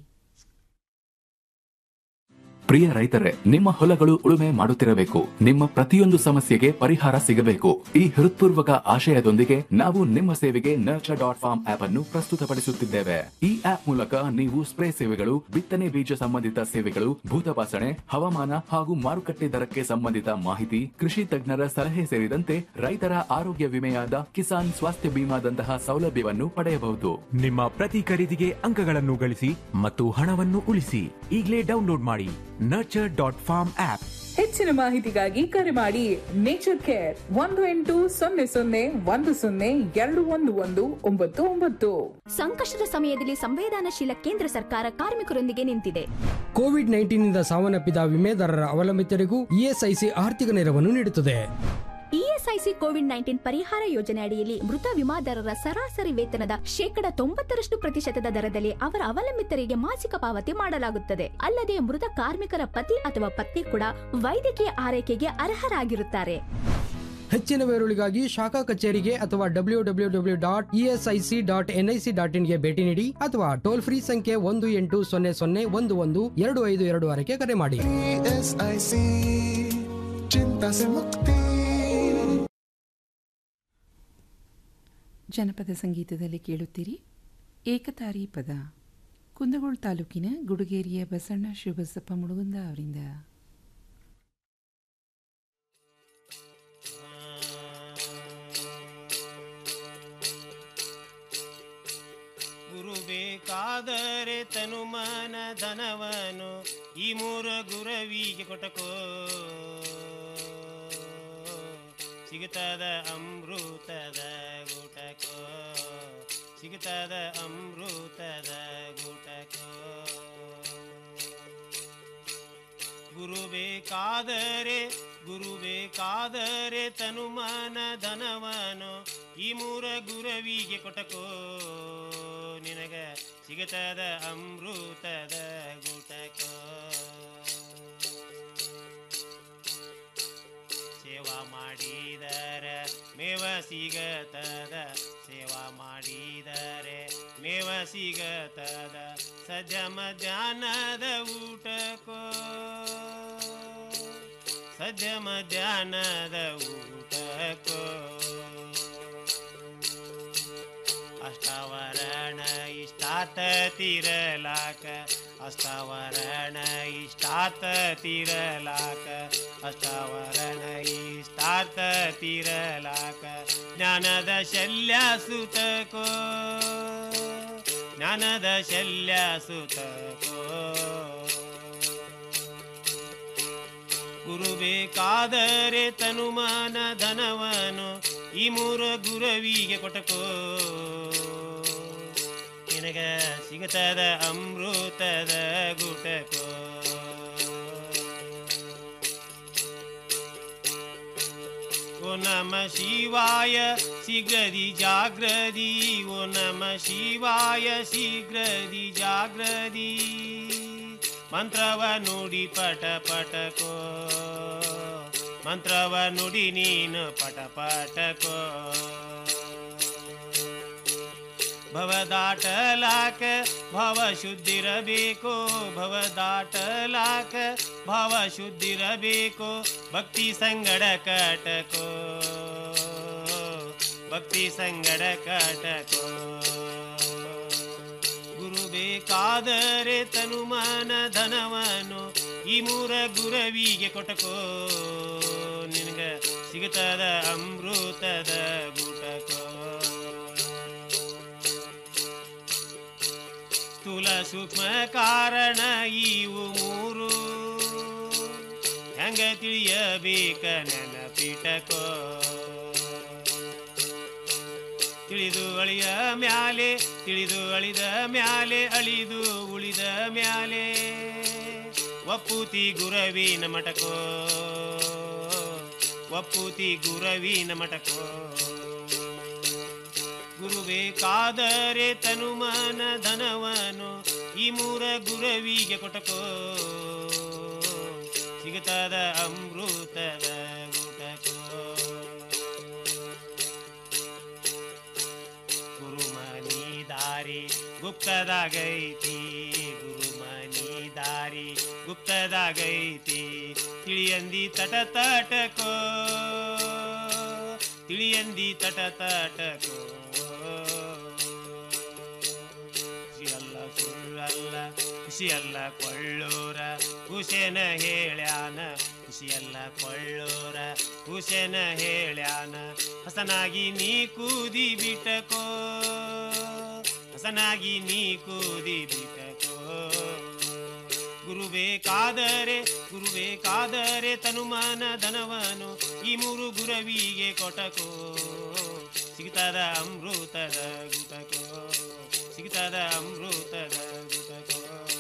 ಪ್ರಿಯ ರೈತರೇ ನಿಮ್ಮ ಹೊಲಗಳು ಉಳುಮೆ ಮಾಡುತ್ತಿರಬೇಕು ನಿಮ್ಮ ಪ್ರತಿಯೊಂದು ಸಮಸ್ಯೆಗೆ ಪರಿಹಾರ ಸಿಗಬೇಕು ಈ ಹೃತ್ಪೂರ್ವಕ ಆಶಯದೊಂದಿಗೆ ನಾವು ನಿಮ್ಮ ಸೇವೆಗೆ ನರ್ಚರ್ ಡಾಟ್ ಫಾರ್ಮ್ ಆಪ್ ಅನ್ನು ಪ್ರಸ್ತುತಪಡಿಸುತ್ತಿದ್ದೇವೆ ಈ ಆಪ್ ಮೂಲಕ ನೀವು ಸ್ಪ್ರೇ ಸೇವೆಗಳು ಬಿತ್ತನೆ ಬೀಜ ಸಂಬಂಧಿತ ಸೇವೆಗಳು ಭೂತಪಾಸಣೆ ಹವಾಮಾನ ಹಾಗೂ ಮಾರುಕಟ್ಟೆ ದರಕ್ಕೆ ಸಂಬಂಧಿತ ಮಾಹಿತಿ ಕೃಷಿ ತಜ್ಞರ ಸಲಹೆ ಸೇರಿದಂತೆ ರೈತರ ಆರೋಗ್ಯ ವಿಮೆಯಾದ ಕಿಸಾನ್ ಸ್ವಾಸ್ಥ್ಯ ಬಿಮಾದಂತಹ ಸೌಲಭ್ಯವನ್ನು ಪಡೆಯಬಹುದು ನಿಮ್ಮ ಪ್ರತಿ ಖರೀದಿಗೆ ಅಂಕಗಳನ್ನು ಗಳಿಸಿ ಮತ್ತು ಹಣವನ್ನು ಉಳಿಸಿ ಈಗಲೇ ಡೌನ್ಲೋಡ್ ಮಾಡಿ ನರ್ಚರ್ ಡಾಟ್ ಫಾರ್ಮ್ ಆಪ್ ಹೆಚ್ಚಿನ ಮಾಹಿತಿಗಾಗಿ ಕರೆ ಮಾಡಿ ನೇಚರ್ ಕೇರ್ ಒಂದು ಎಂಟು ಸೊನ್ನೆ ಸೊನ್ನೆ ಒಂದು ಸೊನ್ನೆ ಎರಡು ಒಂದು ಒಂದು ಒಂಬತ್ತು ಒಂಬತ್ತು ಸಂಕಷ್ಟದ ಸಮಯದಲ್ಲಿ ಸಂವೇದನಾಶೀಲ ಕೇಂದ್ರ ಸರ್ಕಾರ ಕಾರ್ಮಿಕರೊಂದಿಗೆ ನಿಂತಿದೆ ಕೋವಿಡ್ ನೈನ್ಟೀನ್ನಿಂದ ಸಾವನ್ನಪ್ಪಿದ ವಿಮೆದಾರರ ಅವಲಂಬಿತರಿಗೂ ಇಎಸ್ಐಸಿ ಆರ್ಥಿಕ ನೆರವನ್ನು ನೀಡುತ್ತದೆ ಇಎಸ್ಐಸಿ ಕೋವಿಡ್ ನೈನ್ಟೀನ್ ಪರಿಹಾರ ಯೋಜನೆ ಅಡಿಯಲ್ಲಿ ಮೃತ ವಿಮಾದಾರರ ಸರಾಸರಿ ವೇತನದ ಶೇಕಡ ತೊಂಬತ್ತರಷ್ಟು ಪ್ರತಿಶತದ ದರದಲ್ಲಿ ಅವರ ಅವಲಂಬಿತರಿಗೆ ಮಾಸಿಕ ಪಾವತಿ ಮಾಡಲಾಗುತ್ತದೆ ಅಲ್ಲದೆ ಮೃತ ಕಾರ್ಮಿಕರ ಪತಿ ಅಥವಾ ಪತ್ನಿ ಕೂಡ ವೈದ್ಯಕೀಯ ಆರೈಕೆಗೆ ಅರ್ಹರಾಗಿರುತ್ತಾರೆ ಹೆಚ್ಚಿನ ವಿವರಗಳಿಗಾಗಿ ಶಾಖಾ ಕಚೇರಿಗೆ ಅಥವಾ W W W dot ESIC dot NIC dot ಇನ್ಗೆ ಭೇಟಿ ನೀಡಿ ಅಥವಾ ಟೋಲ್ ಫ್ರೀ ಸಂಖ್ಯೆ ಒಂದು ಎಂಟು ಸೊನ್ನೆ ಸೊನ್ನೆ ಒಂದು ಒಂದು ಎರಡು ಐದು ಎರಡು ಆರಕ್ಕೆ ಕರೆ ಮಾಡಿ ईएसआईसी चिंता से मुक्ति ಜನಪದ ಸಂಗೀತದಲ್ಲಿ ಕೇಳುತ್ತೀರಿ ಏಕತಾರಿ ಪದ ಕುಂದಗೋಳ ತಾಲೂಕಿನ ಗುಡುಗೇರಿಯ ಬಸಣ್ಣ ಶಿವಬಸಪ್ಪ ಮುಳುಗುಂದ ಅವರಿಂದ ಗುರು ಬೇಕಾದರೆ ತನು ಮನ ಧನವನು ಈ ಮೂರ ಗುರವಿಗೆ ಕೊಟಕೋ ಸಿಗುತ್ತದ ಅಮೃತದ ಗುಟಕೋ ಸಿಗುತ್ತದ ಅಮೃತದ ಗುಟಕೋ ಗುರು ಬೇಕಾದರೆ ಗುರು ಬೇಕಾದರೆ ತನು ಮನ ಧನವನು ಈ ಮೂರ ಗುರವಿಗೆ ಕೊಟಕೋ ನಿನಗ ಸಿಗುತ್ತದ ಅಮೃತದ ಗುಟಕೋ ಸೇವಾ ಮಾಡಿದರೆ ಮೇವ ಸಿಗತದ ಸೇವಾ ಮಾಡಿದರೆ ಮೇವ ಸಿಗತದ ಸಜ್ಜ ಮಧ್ಯಾಹ್ನದ ಊಟಕ್ಕೋ ಸಜ್ಜ ಮಧ್ಯಾಹ್ನದ ಊಟಕ್ಕೋ ಅಷ್ಟಾವರಣ ಇಷ್ಟಾತ ತಿರಲಾಕ ಅಷ್ಟಾವರಣ ಇಷ್ಟಾತ ತಿರಲಾಕ ಅಷ್ಟಾವರಣ ಇಷ್ಟಾತ ತಿರಲಾಕ ಜ್ಞಾನದ ಶಲ್ಯ ಸುತಕೋ ಜ್ಞಾನದ ಶಲ್ಯ ಸುತಕೋ ಗುರು ಬೇಕಾದರೆ ತನುಮಾನ ಧನವನು ಈ ಮೂರ ಗುರವಿಗೆ ಕೊಟಕೋ ನಿನಗ ಸಿಗುತ್ತದ ಅಮೃತದ ಗುಟಕೋ ಓ ನಮ ಶಿವಾಯ ಶೀಘ್ರದಿ ಜಾಗ್ರದಿ ಓ ನಮ ಶಿವಾಯ ಶೀಘ್ರದಿ ಜಾಗ್ರದಿ ಮಂತ್ರವ ನುಡಿ ಪಟ ಪಟಕೋ ಮಂತ್ರವ ನುಡಿ ನೀನು ಪಟ ಪಟಕೋ ಭವ ದಾಟಲಾಕ ಭವ ಶುದ್ಧಿರಬೇಕು ಭವ ದಾಟಲಾಕ ಭಾವ ಶುದ್ಧಿರಬೇಕು ಭಕ್ತಿ ಸಂಗಡ ಕಟಕೋ ಭಕ್ತಿ ಸಂಗಡ ಕಟಕೋ ಗುರು ಬೇಕಾದರೆ ತನುಮಾನ ಧನವನು ಈ ಮೂರ ಗುರವಿಗೆ ಕೊಟಕೋ ನಿನಗ ಸಿಗುತ್ತದ ಅಮೃತದ ಗುಟಕೋ ಸ್ಥೂಲ ಸೂಕ್ಷ್ಮ ಕಾರಣ ಇವು ಮೂರು ಹೆಂಗ ತಿಳಿಯಬೇಕ ನೆನಪಿಟಕೋ ತಿಳಿದು ಅಳಿಯ ಮ್ಯಾಲೆ ತಿಳಿದು ಅಳಿದ ಮ್ಯಾಲೆ ಅಳಿದು ಉಳಿದ ಮ್ಯಾಲೆ ಒಪ್ಪುತಿ ಗುರವಿನ ಮಟಕೋ ಒಪ್ಪುತಿ ಗುರವಿನ ಮಟಕೋ ಗುರು ಬೇಕಾದರೆ ತನುಮಾನ ಧನವನು ಈ ಮೂರ ಗುರವಿಗೆ ಕೊಟಕೋ ಸಿಗುತ್ತದ ಅಮೃತದ ಗುಟಕೋ ಗುರುಮನಿ ದಾರಿ ಗುಪ್ತದಾಗೈತಿ ಗುರುಮನಿ ದಾರಿ ಗುಪ್ತದಾಗೈತಿ ತಿಳಿಯಂದಿ ತಟ ತಟಕೋ ತಿಳಿಯಂದಿ ತಟ ತಟಕೋ ಖುಷಿಯಲ್ಲ ಸುಳ್ಳಲ್ಲ ಖುಷಿಯಲ್ಲ ಕೊಳ್ಳೂರ ಹುಸೇನ ಹೇಳ್ಯಾನ ಖುಷಿಯಲ್ಲ ಕೊಳ್ಳೂರ ಹುಸೇನ ಹೇಳ್ಯಾನ ಹಸನಾಗಿ ನೀ ಕೂದಿ ಬಿಟಕೋ ಹಸನಾಗಿ ನೀ ಕೂದಿ ಬಿಟಕೋ ಗುರು ಬೇಕಾದರೆ ಗುರು ಬೇಕಾದರೆ ತನುಮಾನ ಧನವನು ಈ ಮೂರು ಗುರವಿಗೆ ಕೊಟಕೋ ಸಿಗ್ತದ ಅಮೃತದ ಗುಟಕೋ ಸಿಗ್ತದ ಅಮೃತದ ಗುಟಕೋ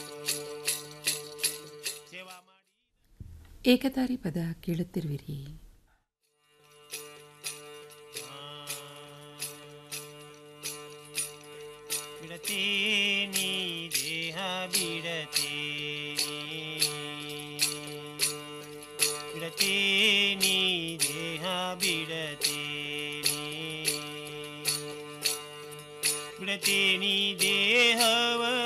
ಸೇವಾ ಮಾಡಿ ಏಕತಾರಿ ಪದ ಕೇಳುತ್ತಿರುವಿರಿ ಬಿಡತೇನಿ ದೇಹ ಬಿಡತೇನಿ ಬಿಡತೇನಿ ದೇಹ ಬಿಡತೇನಿ ಬಿಡತೇನಿ ದೇಹವ